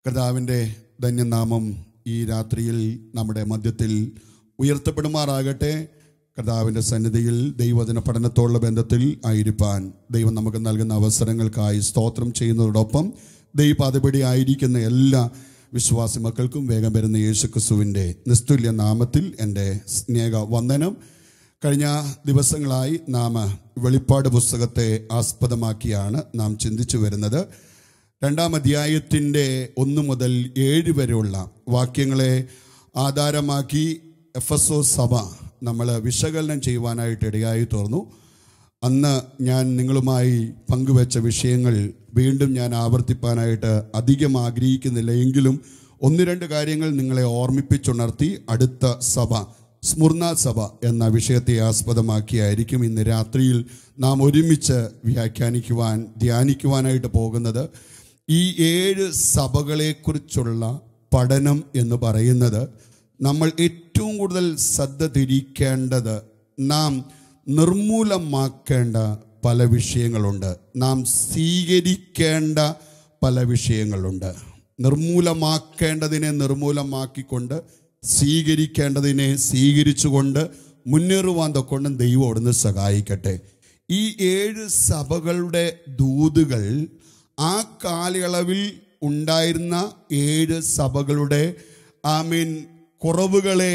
കർത്താവിൻ്റെ ധന്യനാമം ഈ രാത്രിയിൽ നമ്മുടെ മധ്യത്തിൽ ഉയർത്തപ്പെടുമാറാകട്ടെ കർത്താവിൻ്റെ സന്നിധിയിൽ ദൈവദിന പഠനത്തോടുള്ള ബന്ധത്തിൽ ആയിരിക്കാൻ ദൈവം നമുക്ക് നൽകുന്ന അവസരങ്ങൾക്കായി സ്തോത്രം ചെയ്യുന്നതോടൊപ്പം ദൈവപാതപടി ആയിരിക്കുന്ന എല്ലാ വിശ്വാസി മക്കൾക്കും വേഗം വരുന്ന യേശു ക്രിസ്തുവിൻ്റെ നിസ്തുല്യ നാമത്തിൽ എൻ്റെ സ്നേഹ വന്ദനം കഴിഞ്ഞ ദിവസങ്ങളായി നാം വെളിപ്പാട് പുസ്തകത്തെ ആസ്പദമാക്കിയാണ് നാം ചിന്തിച്ചു വരുന്നത് രണ്ടാം അധ്യായത്തിൻ്റെ ഒന്ന് മുതൽ ഏഴ് വരെയുള്ള വാക്യങ്ങളെ ആധാരമാക്കി എഫ് എസ് ഒ സഭ നമ്മൾ വിശകലനം ചെയ്യുവാനായിട്ട് ഇടയായി തീർന്നു അന്ന് ഞാൻ നിങ്ങളുമായി പങ്കുവെച്ച വിഷയങ്ങൾ വീണ്ടും ഞാൻ ആവർത്തിപ്പാനായിട്ട് അധികം ആഗ്രഹിക്കുന്നില്ല എങ്കിലും ഒന്ന് രണ്ട് കാര്യങ്ങൾ നിങ്ങളെ ഓർമ്മിപ്പിച്ചുണർത്തി അടുത്ത സഭ സ്മുർണ സഭ എന്ന വിഷയത്തെ ആസ്പദമാക്കിയായിരിക്കും ഇന്ന് രാത്രിയിൽ നാം ഒരുമിച്ച് വ്യാഖ്യാനിക്കുവാൻ ധ്യാനിക്കുവാനായിട്ട് പോകുന്നത് ഈ ഏഴ് സഭകളെക്കുറിച്ചുള്ള പഠനം എന്ന് പറയുന്നത് നമ്മൾ ഏറ്റവും കൂടുതൽ ശ്രദ്ധ തിരിക്കേണ്ടത് നാം നിർമൂലമാക്കേണ്ട പല വിഷയങ്ങളുണ്ട് നാം സ്വീകരിക്കേണ്ട പല വിഷയങ്ങളുണ്ട് നിർമൂലമാക്കേണ്ടതിനെ നിർമൂലമാക്കിക്കൊണ്ട് സ്വീകരിക്കേണ്ടതിനെ സ്വീകരിച്ചുകൊണ്ട് മുന്നേറുവാൻ തൊക്കൊണ്ടും ദൈവം അവിടുന്ന് സഹായിക്കട്ടെ ഈ ഏഴ് സഭകളുടെ ദൂതുകൾ ആ കാലയളവിൽ ഉണ്ടായിരുന്ന ഏഴ് സഭകളുടെ ഐ മീൻ കുറവുകളെ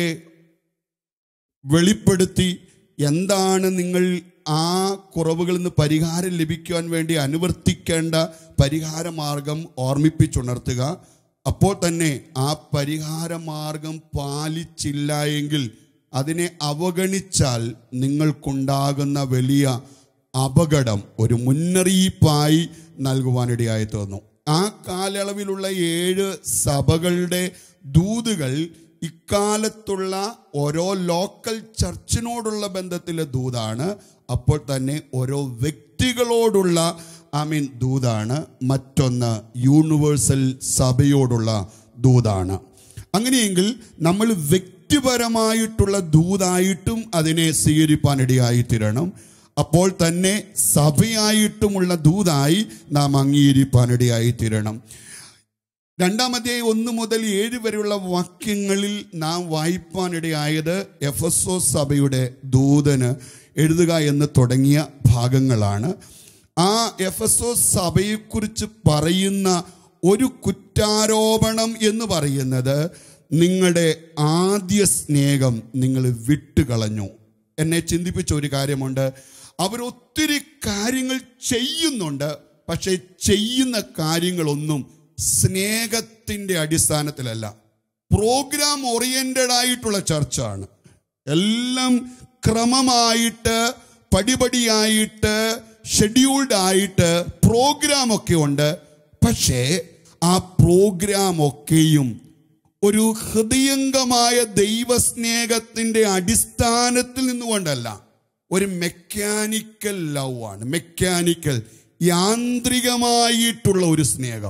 വെളിപ്പെടുത്തി എന്താണ് നിങ്ങൾ ആ കുറവുകളിൽ നിന്ന് പരിഹാരം ലഭിക്കുവാൻ വേണ്ടി അനുവർത്തിക്കേണ്ട പരിഹാര മാർഗം ഓർമ്മിപ്പിച്ചുണർത്തുക അപ്പോൾ തന്നെ ആ പരിഹാര മാർഗം പാലിച്ചില്ല എങ്കിൽ അതിനെ അവഗണിച്ചാൽ നിങ്ങൾക്കുണ്ടാകുന്ന വലിയ അപകടം ഒരു മുന്നറിയിപ്പായി നൽകുവാനിടയായി തോന്നും ആ കാലയളവിലുള്ള ഏഴ് സഭകളുടെ ദൂതുകൾ ഇക്കാലത്തുള്ള ഓരോ ലോക്കൽ ചർച്ചിനോടുള്ള ബന്ധത്തിലെ ദൂതാണ് അപ്പോൾ തന്നെ ഓരോ വ്യക്തികളോടുള്ള ഐ മീൻ ദൂതാണ് മറ്റൊന്ന് യൂണിവേഴ്സൽ സഭയോടുള്ള ദൂതാണ് അങ്ങനെയെങ്കിൽ നമ്മൾ വ്യക്തിപരമായിട്ടുള്ള ദൂതായിട്ടും അതിനെ സ്വീകരിപ്പാനിടയായി തീരണം അപ്പോൾ തന്നെ സഭയായിട്ടുമുള്ള ദൂതായി നാം അംഗീകരിപ്പാനിടയായി തീരണം രണ്ടാമത്തെ ഒന്ന് മുതൽ ഏഴ് വരെയുള്ള വാക്യങ്ങളിൽ നാം വായിപ്പാനിടയായത് എഫ് എസ് ഒ സഭയുടെ ദൂതന് എഴുതുക എന്ന് തുടങ്ങിയ ഭാഗങ്ങളാണ് ആ എഫ് എസ് ഒ സഭയെക്കുറിച്ച് പറയുന്ന ഒരു കുറ്റാരോപണം എന്ന് പറയുന്നത് നിങ്ങളുടെ ആദ്യ സ്നേഹം നിങ്ങൾ വിട്ടുകളഞ്ഞു എന്നെ ചിന്തിപ്പിച്ച ഒരു കാര്യമുണ്ട് അവരൊത്തിരി കാര്യങ്ങൾ ചെയ്യുന്നുണ്ട് പക്ഷെ ചെയ്യുന്ന കാര്യങ്ങളൊന്നും സ്നേഹത്തിൻ്റെ അടിസ്ഥാനത്തിലല്ല പ്രോഗ്രാം ഓറിയന്റഡ് ആയിട്ടുള്ള ചർച്ചാണ് എല്ലാം ക്രമമായിട്ട് പടിപടിയായിട്ട് ഷെഡ്യൂൾഡ് ആയിട്ട് പ്രോഗ്രാം ഒക്കെ ഉണ്ട് പക്ഷേ ആ പ്രോഗ്രാം ഒക്കെയും ഒരു ഹൃദയംഗമായ ദൈവസ്നേഹത്തിൻ്റെ അടിസ്ഥാനത്തിൽ നിന്നുകൊണ്ടല്ല ഒരു മെക്കാനിക്കൽ ലവ് ആണ് മെക്കാനിക്കൽ യാന്ത്രികമായിട്ടുള്ള ഒരു സ്നേഹം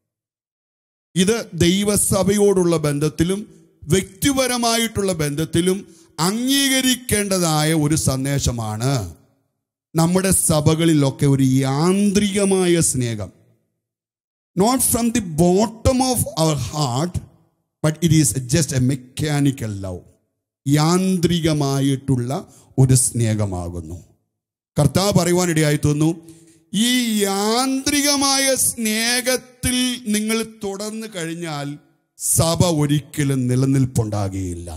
ഇത് ദൈവസഭയോടുള്ള ബന്ധത്തിലും വ്യക്തിപരമായിട്ടുള്ള ബന്ധത്തിലും അംഗീകരിക്കേണ്ടതായ ഒരു സന്ദേശമാണ് നമ്മുടെ സഭകളിലൊക്കെ ഒരു യാന്ത്രികമായ സ്നേഹം not from the bottom of our heart but it is just a mechanical love യാന്ത്രികമായിട്ടുള്ള ഒരു സ്നേഹമാകുന്നു കർത്താവ് പറയുവാനിടയായി തോന്നുന്നു ഈ യാന്ത്രികമായ സ്നേഹത്തിൽ നിങ്ങൾ തുടർന്നു കഴിഞ്ഞാൽ സഭ ഒരിക്കലും നിലനിൽപ്പുണ്ടാകുകയില്ല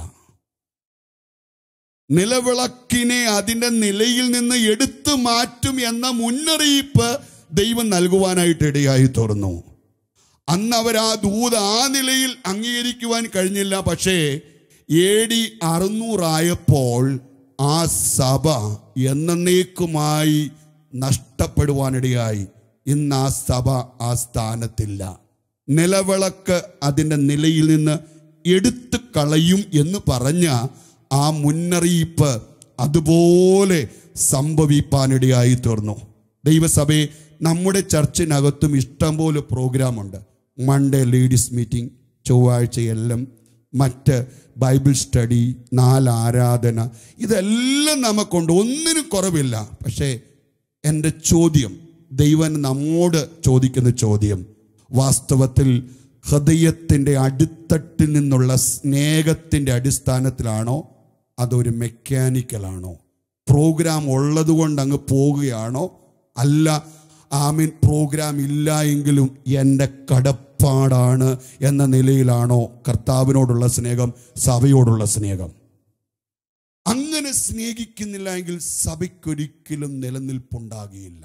നിലവിളക്കിനെ അതിൻ്റെ നിലയിൽ നിന്ന് എടുത്തു മാറ്റും എന്ന മുന്നറിയിപ്പ് ദൈവം നൽകുവാനായിട്ട് ഇടയായി തുറന്നു അന്ന് അവർ ആ ദൂത് ആ നിലയിൽ അംഗീകരിക്കുവാൻ കഴിഞ്ഞില്ല പക്ഷേ എ ഡി അറുന്നൂറായപ്പോൾ ആ സഭ എന്നേക്കുമായി നഷ്ടപ്പെടുവാനിടയായി ഇന്ന് ആ സഭ ആ സ്ഥാനത്തില്ല നിലവിളക്ക് അതിൻ്റെ നിലയിൽ നിന്ന് എടുത്തു കളയും എന്ന് പറഞ്ഞ ആ മുന്നറിയിപ്പ് അതുപോലെ സംഭവിപ്പാനിടയായി തീർന്നു ദൈവസഭയെ നമ്മുടെ ചർച്ചിനകത്തും ഇഷ്ടംപോലെ പ്രോഗ്രാമുണ്ട് മൺഡേ ലേഡീസ് മീറ്റിംഗ് ചൊവ്വാഴ്ചയെല്ലാം മറ്റ് ബൈബിൾ സ്റ്റഡി നാല് ആരാധന ഇതെല്ലാം നമുക്കുണ്ട് ഒന്നിനും കുറവില്ല പക്ഷേ എൻ്റെ ചോദ്യം ദൈവൻ നമ്മോട് ചോദിക്കുന്ന ചോദ്യം വാസ്തവത്തിൽ ഹൃദയത്തിൻ്റെ അടിത്തട്ടിൽ നിന്നുള്ള സ്നേഹത്തിൻ്റെ അടിസ്ഥാനത്തിലാണോ അതൊരു മെക്കാനിക്കലാണോ പ്രോഗ്രാം ഉള്ളത് കൊണ്ട് അങ്ങ് പോവുകയാണോ അല്ല ആമീൻ പ്രോഗ്രാം ഇല്ല എങ്കിലും എൻ്റെ കടപ്പാടാണ് എന്ന നിലയിലാണോ കർത്താവിനോടുള്ള സ്നേഹം സഭയോടുള്ള സ്നേഹം അങ്ങനെ സ്നേഹിക്കുന്നില്ല എങ്കിൽ സഭയ്ക്കൊരിക്കലും നിലനിൽപ്പുണ്ടാകുകയില്ല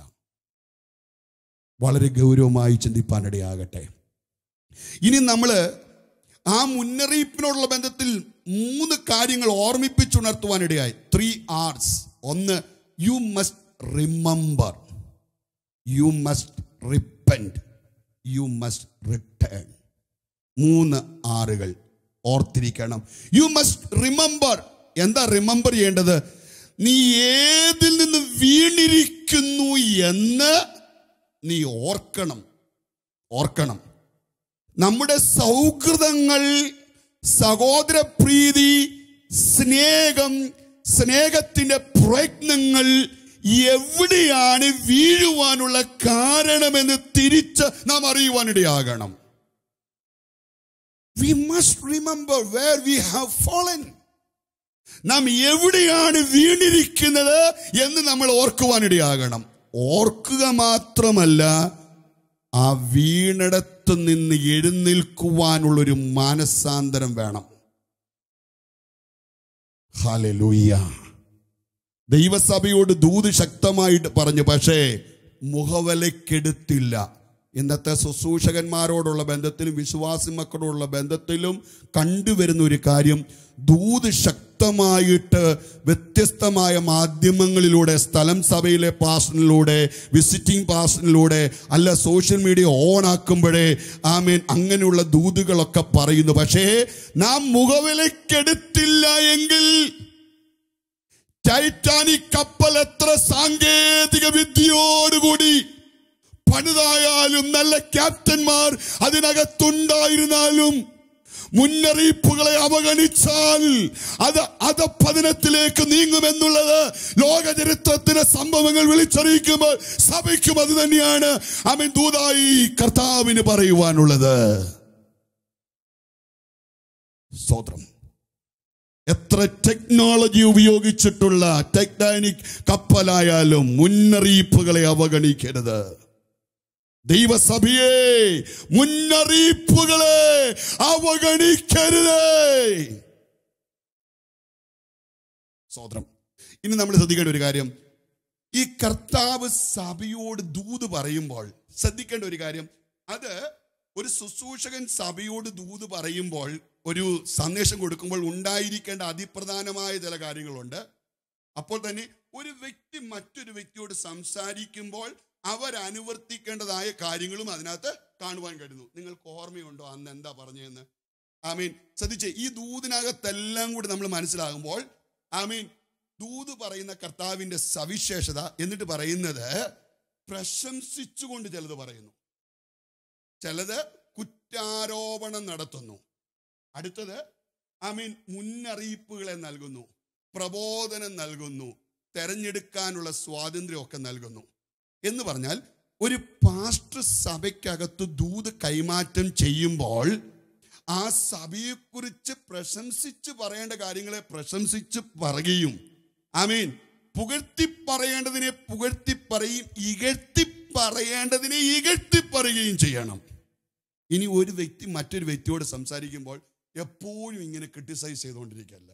വളരെ ഗൗരവമായി ചിന്തിപ്പാനിടയാകട്ടെ ഇനി നമ്മൾ ആ മുന്നറിയിപ്പിനോടുള്ള ബന്ധത്തിൽ മൂന്ന് കാര്യങ്ങൾ ഓർമ്മിപ്പിച്ചുണർത്തുവാനിടയായി ത്രീ ആർസ് ഒന്ന് you must remember you must repent you must return മൂന്ന് ആറുകൾ ഓർത്തിരിക്കണം യു മസ്റ്റ് റിമംബർ എന്താ റിമംബർ ചെയ്യേണ്ടത് നീ ഏതിൽ നിന്ന് വീണിരിക്കുന്നു എന്ന് നീ ഓർക്കണം ഓർക്കണം നമ്മുടെ സൗഹൃദങ്ങൾ സഹോദരപ്രീതി സ്നേഹം സ്നേഹത്തിന്റെ പ്രയത്നങ്ങൾ എവിടെയാണ് വീഴുവാനുള്ള കാരണമെന്ന് തിരിച്ച് നാം അറിയുവാനിടയാകണം we must remember where we have fallen നാം എവിടെയാണ് വീണിരിക്കുന്നത് എന്ന് നമ്മൾ ഓർക്കുവാനിടയാകണം ഓർക്കുക മാത്രമല്ല ആ വീണിടത്ത് നിന്ന് എഴുന്നേൽക്കുവാനുള്ളൊരു മാനസാന്തരം വേണം ഹാലലൂയ്യ ദൈവസഭയോട് ദൂത് ശക്തമായിട്ട് പറഞ്ഞു പക്ഷേ മുഖവലക്കെടുത്തില്ല ഇന്നത്തെ ശുശ്രൂഷകന്മാരോടുള്ള ബന്ധത്തിലും വിശ്വാസി മക്കളോടുള്ള ബന്ധത്തിലും കണ്ടുവരുന്ന ഒരു കാര്യം ദൂത് ശക്തമായിട്ട് വ്യത്യസ്തമായ മാധ്യമങ്ങളിലൂടെ സ്ഥലം സഭയിലെ പാസ്റ്ററിലൂടെ വിസിറ്റിംഗ് പാസ്റ്ററിലൂടെ അല്ല സോഷ്യൽ മീഡിയ ഓൺ ആക്കുമ്പോഴേ ആമീൻ അങ്ങനെയുള്ള ദൂതുകളൊക്കെ പറയുന്നു പക്ഷേ നാം മുഖവിലക്കെടുത്തില്ല എങ്കിൽ ടൈറ്റാനിക് കപ്പൽ എത്ര സാങ്കേതിക വിദ്യയോടുകൂടി പണിതായാലും നല്ല ക്യാപ്റ്റന്മാർ അതിനകത്തുണ്ടായിരുന്നാലും മുന്നറിയിപ്പുകളെ അവഗണിച്ചാൽ അത് അധപതനത്തിലേക്ക് നീങ്ങുമെന്നുള്ളത് ലോക ചരിത്രത്തിലെ സംഭവങ്ങൾ വിളിച്ചറിയിക്കുമ്പോൾ സഭയ്ക്കും അത് തന്നെയാണ് അവൻ ദൂതായി കർത്താവിന് പറയുവാനുള്ളത് സ്തോത്രം എത്ര ടെക്നോളജി ഉപയോഗിച്ചിട്ടുള്ള ടെക്ടാനിക് കപ്പലായാലും മുന്നറിയിപ്പുകളെ അവഗണിക്കരുത് ദൈവസഭയെ മുന്നറിയിപ്പുകളെ അവഗണിക്കരുത് സ്വതന്ത്രം ഇനി നമ്മൾ ശ്രദ്ധിക്കേണ്ട ഒരു കാര്യം ഈ കർത്താവ് സഭയോട് ദൂത് പറയുമ്പോൾ ശ്രദ്ധിക്കേണ്ട ഒരു കാര്യം അത് ഒരു ശുശ്രൂഷകൻ സഭയോട് ദൂത് പറയുമ്പോൾ ഒരു സന്ദേശം കൊടുക്കുമ്പോൾ ഉണ്ടായിരിക്കേണ്ട അതിപ്രധാനമായ ചില കാര്യങ്ങളുണ്ട് അപ്പോൾ തന്നെ ഒരു വ്യക്തി മറ്റൊരു വ്യക്തിയോട് സംസാരിക്കുമ്പോൾ അവരനുവർത്തിക്കേണ്ടതായ കാര്യങ്ങളും അതിനകത്ത് കാണുവാൻ കഴിയുന്നു നിങ്ങൾക്ക് ഓർമ്മയുണ്ടോ അന്ന് എന്താ പറഞ്ഞതെന്ന് ഐ മീൻ ശ്രദ്ധിച്ചേ ഈ ദൂതിനകത്തെല്ലാം കൂടി നമ്മൾ മനസ്സിലാകുമ്പോൾ ഐ മീൻ ദൂത് പറയുന്ന കർത്താവിന്റെ സവിശേഷത എന്നിട്ട് പറയുന്നത് പ്രശംസിച്ചുകൊണ്ട് ചിലത് പറയുന്നു ചിലത് കുറ്റാരോപണം നടത്തുന്നു അടുത്തത് ഐ മീൻ മുന്നറിയിപ്പുകളെ നൽകുന്നു പ്രബോധനം നൽകുന്നു തെരഞ്ഞെടുക്കാനുള്ള സ്വാതന്ത്ര്യമൊക്കെ നൽകുന്നു എന്ന് പറഞ്ഞാൽ ഒരു പാസ്റ്റർ സഭയ്ക്കകത്ത് ദൂത് കൈമാറ്റം ചെയ്യുമ്പോൾ ആ സഭയെക്കുറിച്ച് പ്രശംസിച്ച് പറയേണ്ട കാര്യങ്ങളെ പ്രശംസിച്ച് പറയുകയും ഐ മീൻ പുകഴ്ത്തി പറയേണ്ടതിനെ പുകഴ്ത്തി പറയും ഇകഴ്ത്തി പറയേണ്ടതിനെ ഇകഴ്ത്തി പറയുകയും ചെയ്യണം ഇനി ഒരു വ്യക്തി മറ്റൊരു വ്യക്തിയോട് സംസാരിക്കുമ്പോൾ എപ്പോഴും ഇങ്ങനെ ക്രിട്ടിസൈസ് ചെയ്തുകൊണ്ടിരിക്കല്ല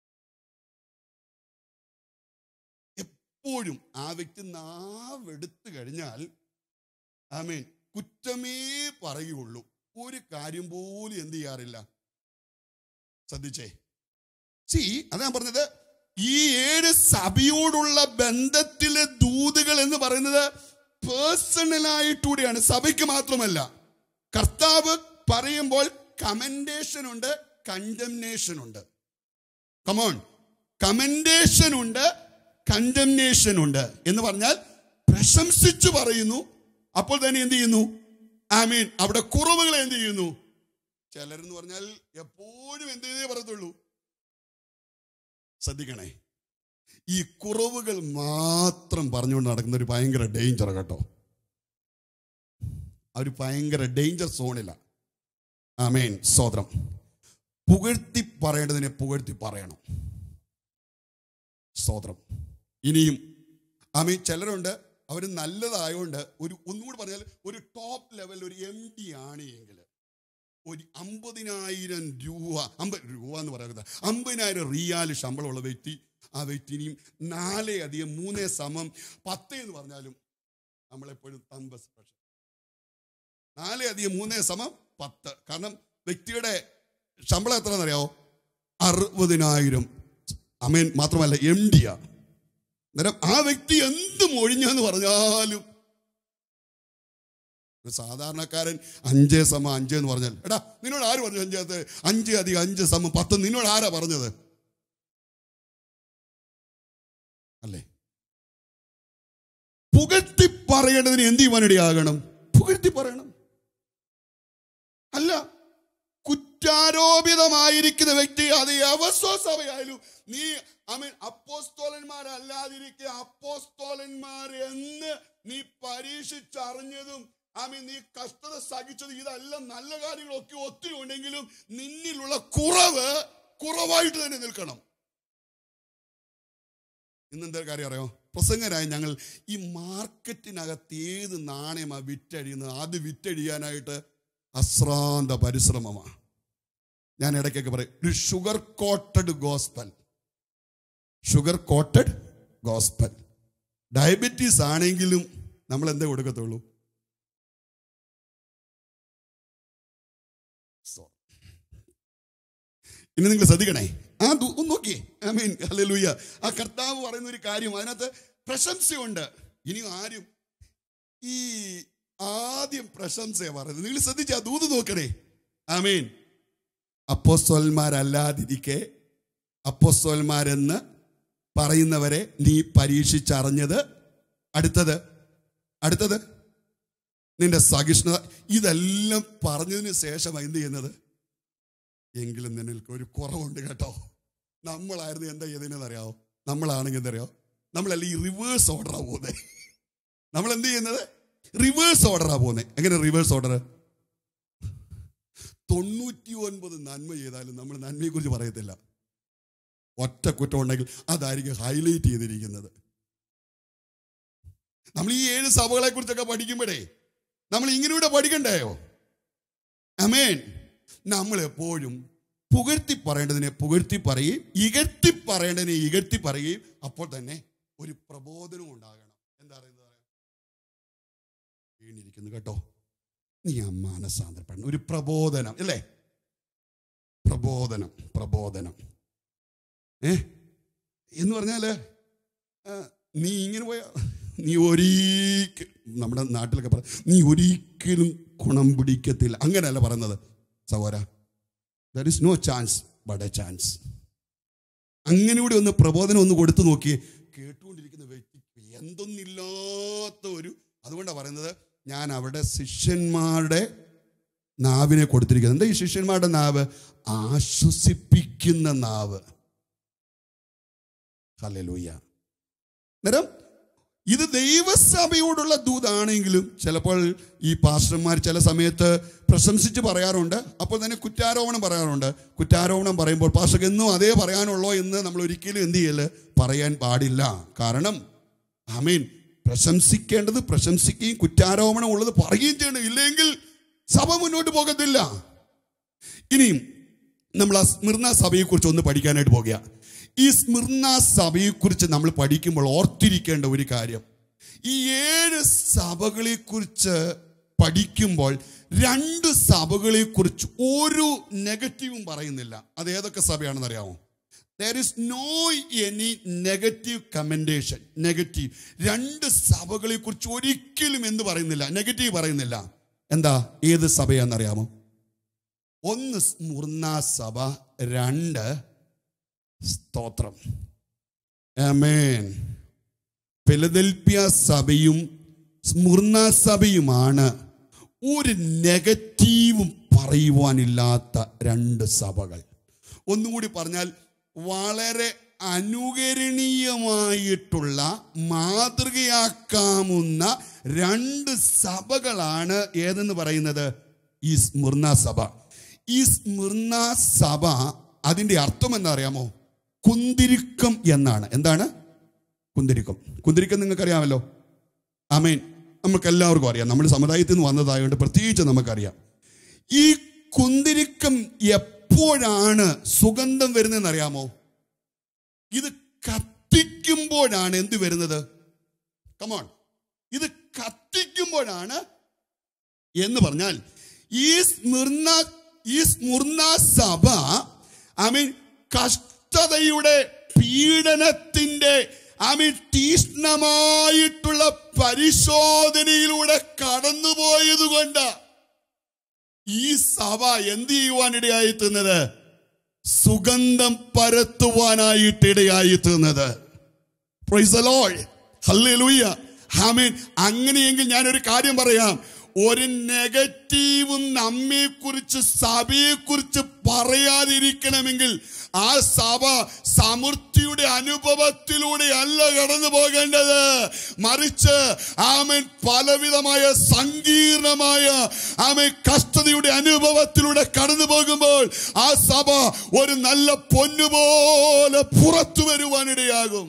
എപ്പോഴും ആ വ്യക്തി നാവെടുത്തു കഴിഞ്ഞാൽ ഐ മീൻ കുറ്റമേ പറയുള്ളൂ ഒരു കാര്യം പോലും എന്ത് ചെയ്യാറില്ല ശ്രദ്ധിച്ചേ സി അതാ പറഞ്ഞത് ഈ ഏഴ് സഭയോടുള്ള ബന്ധത്തിലെ ദൂതുകൾ എന്ന് പറയുന്നത് പേഴ്സണലായിട്ടൂടെയാണ് സഭയ്ക്ക് മാത്രമല്ല കർത്താവ് പറയുമ്പോൾ കമൻഡേഷൻ ഉണ്ട് കണ്ടംനേഷൻ ഉണ്ട് കമോൺ കമൻഡേഷൻ ഉണ്ട് കണ്ടംനേഷൻ ഉണ്ട് എന്ന് പറഞ്ഞാൽ പ്രശംസിച്ചു പറയുന്നു അപ്പോൾ തന്നെ എന്ത് ചെയ്യുന്നു ഐ മീൻ അവിടെ കുറവുകൾ എന്ത് ചെയ്യുന്നു ചിലരെന്ന് പറഞ്ഞാൽ എപ്പോഴും എന്ത് ചെയ്തേ പറയത്തുള്ളൂ ശ്രദ്ധിക്കണേ ഈ കുറവുകൾ മാത്രം പറഞ്ഞുകൊണ്ട് നടക്കുന്ന ഒരു ഭയങ്കര ഡേഞ്ചർ കേട്ടോ അവർ ഭയങ്കര ഡേഞ്ചർ സോണില്ല ആമേൻ സ്വതന്ത്രം പുകഴ്ത്തി പറയേണ്ടതിനെ പുകഴ്ത്തി പറയണം സ്തോത്രം ഇനിയും ആമീൻ ചിലരുണ്ട് അവർ നല്ലതായതുകൊണ്ട് ഒരു ഒന്നുകൂടി പറഞ്ഞാൽ ഒരു ടോപ്പ് ലെവൽ ഒരു എം ഡി ആണ് എങ്കിൽ ഒരു അമ്പതിനായിരം രൂപ അമ്പത് രൂപ എന്ന് പറയുന്നത് അമ്പതിനായിരം റിയാൽ ശമ്പളമുള്ള വ്യക്തി ആ വ്യക്തി ഇനിയും നാലേ അധികം മൂന്നേ സമം പത്ത് എന്ന് പറഞ്ഞാലും നമ്മളെപ്പോഴും തമ്പ സ്പെഷ്യൽ നാലേ അധികം മൂന്നേ സമം പത്ത് കാരണം വ്യക്തിയുടെ ശമ്പളം എത്രയാണെന്നറിയാവോ അറുപതിനായിരം അമേൻ മാത്രമല്ല എം ഡിയാ അന്നേരം ആ വ്യക്തി എന്തും ഒഴിഞ്ഞെന്ന് പറഞ്ഞാലും ഒരു സാധാരണക്കാരൻ അഞ്ച് സമ അഞ്ച് എന്ന് പറഞ്ഞാൽ എടാ നിന്നോട് ആര് പറഞ്ഞു അഞ്ചാത്ത് അഞ്ച് അധികം അഞ്ച് സമം പത്ത് നിന്നോട് ആരാ പറഞ്ഞത് അല്ലേ പുകഴ്ത്തി പറയേണ്ടതിന് എന്ത് ചെയ്യുവാനിടയാകണം പുകഴ്ത്തി പറയണം അല്ല കുറ്റാരോപിതമായിരിക്കുന്ന വ്യക്തി അത് യവസ്വ സഭയായാലും നീ അമീൻ അപ്പോസ്തോലന്മാരല്ലാതിരിക്കുക അപ്പോസ്തോലന്മാർ എന്ന് നീ പരീക്ഷിച്ചറിഞ്ഞതും ആമീൻ നീ കഷ്ടത സഹിച്ചത് ഇതെല്ലാം നല്ല കാര്യങ്ങളൊക്കെ ഒത്തിരി ഉണ്ടെങ്കിലും നിന്നിലുള്ള കുറവ് കുറവായിട്ട് തന്നെ നിൽക്കണം ഇന്നെന്താ കാര്യം അറിയോ പ്രസംഗരായ ഞങ്ങൾ ഈ മാർക്കറ്റിനകത്ത് ഏത് നാണയമാണ് വിറ്റഴിയുന്നത് അത് വിറ്റഴിയാനായിട്ട് അശ്രാന്ത പരിശ്രമമാണ് ഞാൻ ഇടയ്ക്കൊക്കെ പറയും ഒരു sugar coated gospel sugar coated gospel diabetes ആണെങ്കിലും നമ്മൾ എന്തേ കൊടുക്കത്തുള്ളൂ So. ഇനി നിങ്ങൾ ശ്രദ്ധിക്കണേ ആ ദു- ഒന്ന് നോക്കിയേ ഐ മീൻ ഹല്ലേലൂയ ആ കർത്താവ് പറയുന്ന ഒരു കാര്യം അതിനകത്ത് പ്രശംസയുണ്ട് ഇനി ആരും ഈ ആദ്യം പ്രശംസയെ പറയുന്നത് നിങ്ങൾ ശ്രദ്ധിച്ച ആ ദൂത് നോക്കണേ ആമീൻ അപ്പോസ്തോന്മാരല്ലാതിരിക്കെ അപ്പോസ്തോന്മാരെന്ന് പറയുന്നവരെ നീ പരീക്ഷിച്ചറിഞ്ഞത് അടുത്തത് അടുത്തത് നിന്റെ സഹിഷ്ണുത ഇതെല്ലാം പറഞ്ഞതിന് ശേഷം എന്ത് ചെയ്യുന്നത് എങ്കിലും നിനക്ക് ഒരു കുറവുണ്ട് കേട്ടോ നമ്മളായിരുന്നു എന്താ ചെയ്തതെന്നറിയാവോ നമ്മളാണെങ്കിൽ എന്തറിയോ നമ്മളല്ല ഈ റിവേഴ്സ് ഓർഡറാ പോകുന്നത് നമ്മൾ എന്ത് ചെയ്യുന്നത് റിവേഴ്സ് ഓർഡറാ പോകുന്നത് എങ്ങനെ റിവേഴ്സ് ഓർഡർ തൊണ്ണൂറ്റി ഒൻപത് നന്മ ചെയ്താലും നമ്മൾ നന്മയെക്കുറിച്ച് പറയത്തില്ല ഒറ്റ കുറ്റം ഉണ്ടെങ്കിൽ അതായിരിക്കും ഹൈലൈറ്റ് ചെയ്തിരിക്കുന്നത് നമ്മൾ ഈ ഏഴ് സഭകളെ കുറിച്ചൊക്കെ പഠിക്കുമ്പോഴേ നമ്മൾ ഇങ്ങനെയൂടെ പഠിക്കണ്ടായോ അമേൻ നമ്മൾ എപ്പോഴും പുകഴ്ത്തി പറയേണ്ടതിനെ പുകഴ്ത്തി പറയുകയും ഇകഴ്ത്തി പറയേണ്ടതിനെ ഇകഴ്ത്തി പറയുകയും അപ്പോൾ തന്നെ ഒരു പ്രബോധനം ഉണ്ടാകണം എന്താ പറയുന്നത് വീണിരിക്കുന്നു കേട്ടോ നീ ആ മാനസാന്തരപ്പെടണം ഒരു പ്രബോധനം അല്ലേ പ്രബോധനം പ്രബോധനം ഏ എന്ന് പറഞ്ഞാല് ആ, നീ ഇങ്ങനെ പോയ നീ ഒരിക്കൽ നമ്മുടെ നാട്ടിലൊക്കെ പറ നീ ഒരിക്കലും ഗുണം പിടിക്കത്തില്ല അങ്ങനെയല്ല പറയുന്നത് സഹോര there is no chance but a chance അങ്ങനെ കൂടി ഒന്ന് പ്രബോധനം ഒന്ന് കൊടുത്തു നോക്കി കേട്ടുകൊണ്ടിരിക്കുന്ന വ്യക്തിക്ക് എന്തൊന്നില്ലാത്ത ഒരു അതുകൊണ്ടാണ് പറയുന്നത് ഞാൻ അവിടെ ശിഷ്യന്മാരുടെ നാവിനെ കൊടുത്തിരിക്കുന്നത് എന്താ ഈ ശിഷ്യന്മാരുടെ നാവ് ആശ്വസിപ്പിക്കുന്ന നാവ് ഹല്ലേലൂയ അന്നേരം ഇത് ദൈവസഭയോടുള്ള ദൂതാണെങ്കിലും ചിലപ്പോൾ ഈ പാസ്റ്റർമാർ ചില സമയത്ത് പ്രശംസിച്ച് പറയാറുണ്ട് അപ്പോൾ തന്നെ കുറ്റാരോപണം പറയാറുണ്ട് കുറ്റാരോപണം പറയുമ്പോൾ പാസ്റ്റർക്ക് എന്നും അതേ പറയാനുള്ളോ എന്ന് നമ്മൾ ഒരിക്കലും എന്ത് ചെയ്യല് പറയാൻ പാടില്ല കാരണം ആമീൻ പ്രശംസിക്കേണ്ടത് പ്രശംസിക്കുകയും കുറ്റാരോപണം ഉള്ളത് പറയുകയും ചെയ്യണം ഇല്ലെങ്കിൽ സഭ മുന്നോട്ട് പോകത്തില്ല ഇനിയും നമ്മൾ ആ സ്മിർണ സഭയെക്കുറിച്ച് ഒന്ന് പഠിക്കാനായിട്ട് പോകുക ഈ സ്മിർണ സഭയെക്കുറിച്ച് നമ്മൾ പഠിക്കുമ്പോൾ ഓർത്തിരിക്കേണ്ട ഒരു കാര്യം ഈ ഏഴ് സഭകളെക്കുറിച്ച് പഠിക്കുമ്പോൾ രണ്ട് സഭകളെക്കുറിച്ച് ഒരു നെഗറ്റീവും പറയുന്നില്ല അത് ഏതൊക്കെ സഭയാണെന്ന് അറിയാമോ there is no any negative commendation negative രണ്ട് സഭകളെക്കുറിച്ച് ഒരിക്കലും എന്ത് പറയുന്നില്ല നെഗറ്റീവ് പറയുന്നില്ല എന്താ ഏത് സഭയാണെന്നറിയാമോ ഒന്ന് സ്മുർണ സഭ രണ്ട് സ്തോത്രം ആമേൻ ഫിലദൽഫിയ സഭയും സ്മുർണ സഭയുമാണ് ഒരു നെഗറ്റീവും പറയുവാനില്ലാത്ത രണ്ട് സഭകൾ ഒന്നുകൂടി പറഞ്ഞാൽ വളരെ അനുകരണീയമായിട്ടുള്ള മാതൃകയാക്കാവുന്ന രണ്ട് സഭകളാണ് ഏതെന്ന് പറയുന്നത് ഈ സ്മുർണ സഭ ഈ സ്മിർണ സഭ അതിന്റെ അർത്ഥം എന്താ അറിയാമോ കുന്തിരിക്കം എന്നാണ് എന്താണ് കുന്തിരിക്കം കുന്തിരിക്കം നിങ്ങൾക്കറിയാമല്ലോ ആമേൻ നമുക്ക് എല്ലാവർക്കും അറിയാം നമ്മുടെ സമുദായത്തിൽ നിന്ന് വന്നതായതുകൊണ്ട് പ്രത്യേകിച്ച് നമുക്കറിയാം ഈ കുന്തിരിക്കം എപ്പോഴാണ് സുഗന്ധം വരുന്നതെന്ന് അറിയാമോ ഇത് കത്തിക്കുമ്പോഴാണ് എന്ത് വരുന്നത് കമോൺ ഇത് കത്തിക്കുമ്പോഴാണ് എന്ന് പറഞ്ഞാൽ ഈ സ്മിർണ ഈ സ്മുർണ സഭ ഐ മീൻ കഷ്ടതയുടെ പീഡനത്തിന്റെ ഐ മീൻ തീഷ്ണമായിട്ടുള്ള പരിശോധനയിലൂടെ കടന്നുപോയത് കൊണ്ട് ഈ സഭ എന്ത് ചെയ്യുവാനിടയായി തീർന്നത് സുഗന്ധം പരത്തുവാനായിട്ട് ഇടയായി തീർന്നത് Praise the Lord. Hallelujah. ആമേൻ അങ്ങനെയെങ്കിൽ ഞാനൊരു കാര്യം പറയാം ഒരു നെഗറ്റീവും നമ്മെക്കുറിച്ച് സഭയെക്കുറിച്ച് പറയാതിരിക്കണമെങ്കിൽ ആ സഭ സമൃദ്ധിയുടെ അനുഭവത്തിലൂടെ അല്ല കടന്നു പോകേണ്ടത് മറിച്ച് ആമൻ പലവിധമായ സങ്കീർണമായ ആമൻ കഷ്ടതയുടെ അനുഭവത്തിലൂടെ കടന്നു പോകുമ്പോൾ ആ സഭ ഒരു നല്ല പൊന്നുപോലെ പുറത്തു വരുവാനിടയാകും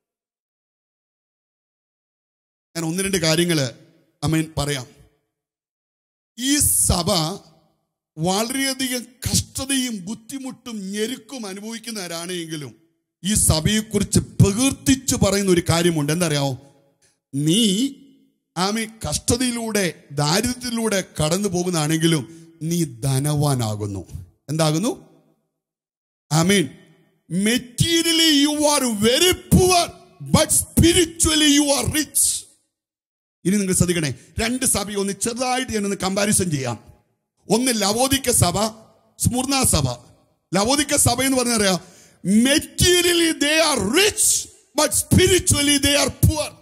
ഞാൻ ഒന്ന് രണ്ട് കാര്യങ്ങൾ അമ്മേൻ പറയാം ഈ സഭ വളരെയധികം കഷ്ടതയും ബുദ്ധിമുട്ടും ഞെരുക്കും അനുഭവിക്കുന്നവരാണ് എങ്കിലും ഈ സഭയെക്കുറിച്ച് പ്രകീർത്തിച്ചു പറയുന്ന ഒരു കാര്യമുണ്ട് എന്തറിയാമോ നീ ആമി കഷ്ടതയിലൂടെ ദാരിദ്ര്യത്തിലൂടെ കടന്നു പോകുന്നതാണെങ്കിലും നീ ധനവാനാകുന്നു എന്താകുന്നു I mean materially you are very poor but spiritually you are rich ഇനി നിങ്ങൾ ശ്രദ്ധിക്കണേ രണ്ട് സഭ ഒന്ന് ചെറുതായിട്ട് ഞാനൊന്ന് കമ്പാരിസൺ ചെയ്യാം ഒന്ന് ലവോദിക്ക സഭ സ്മുർണ സഭ ലവോദിക്ക സഭ എന്ന് പറഞ്ഞാൽ അറിയാം materially they are rich but spiritually they are poor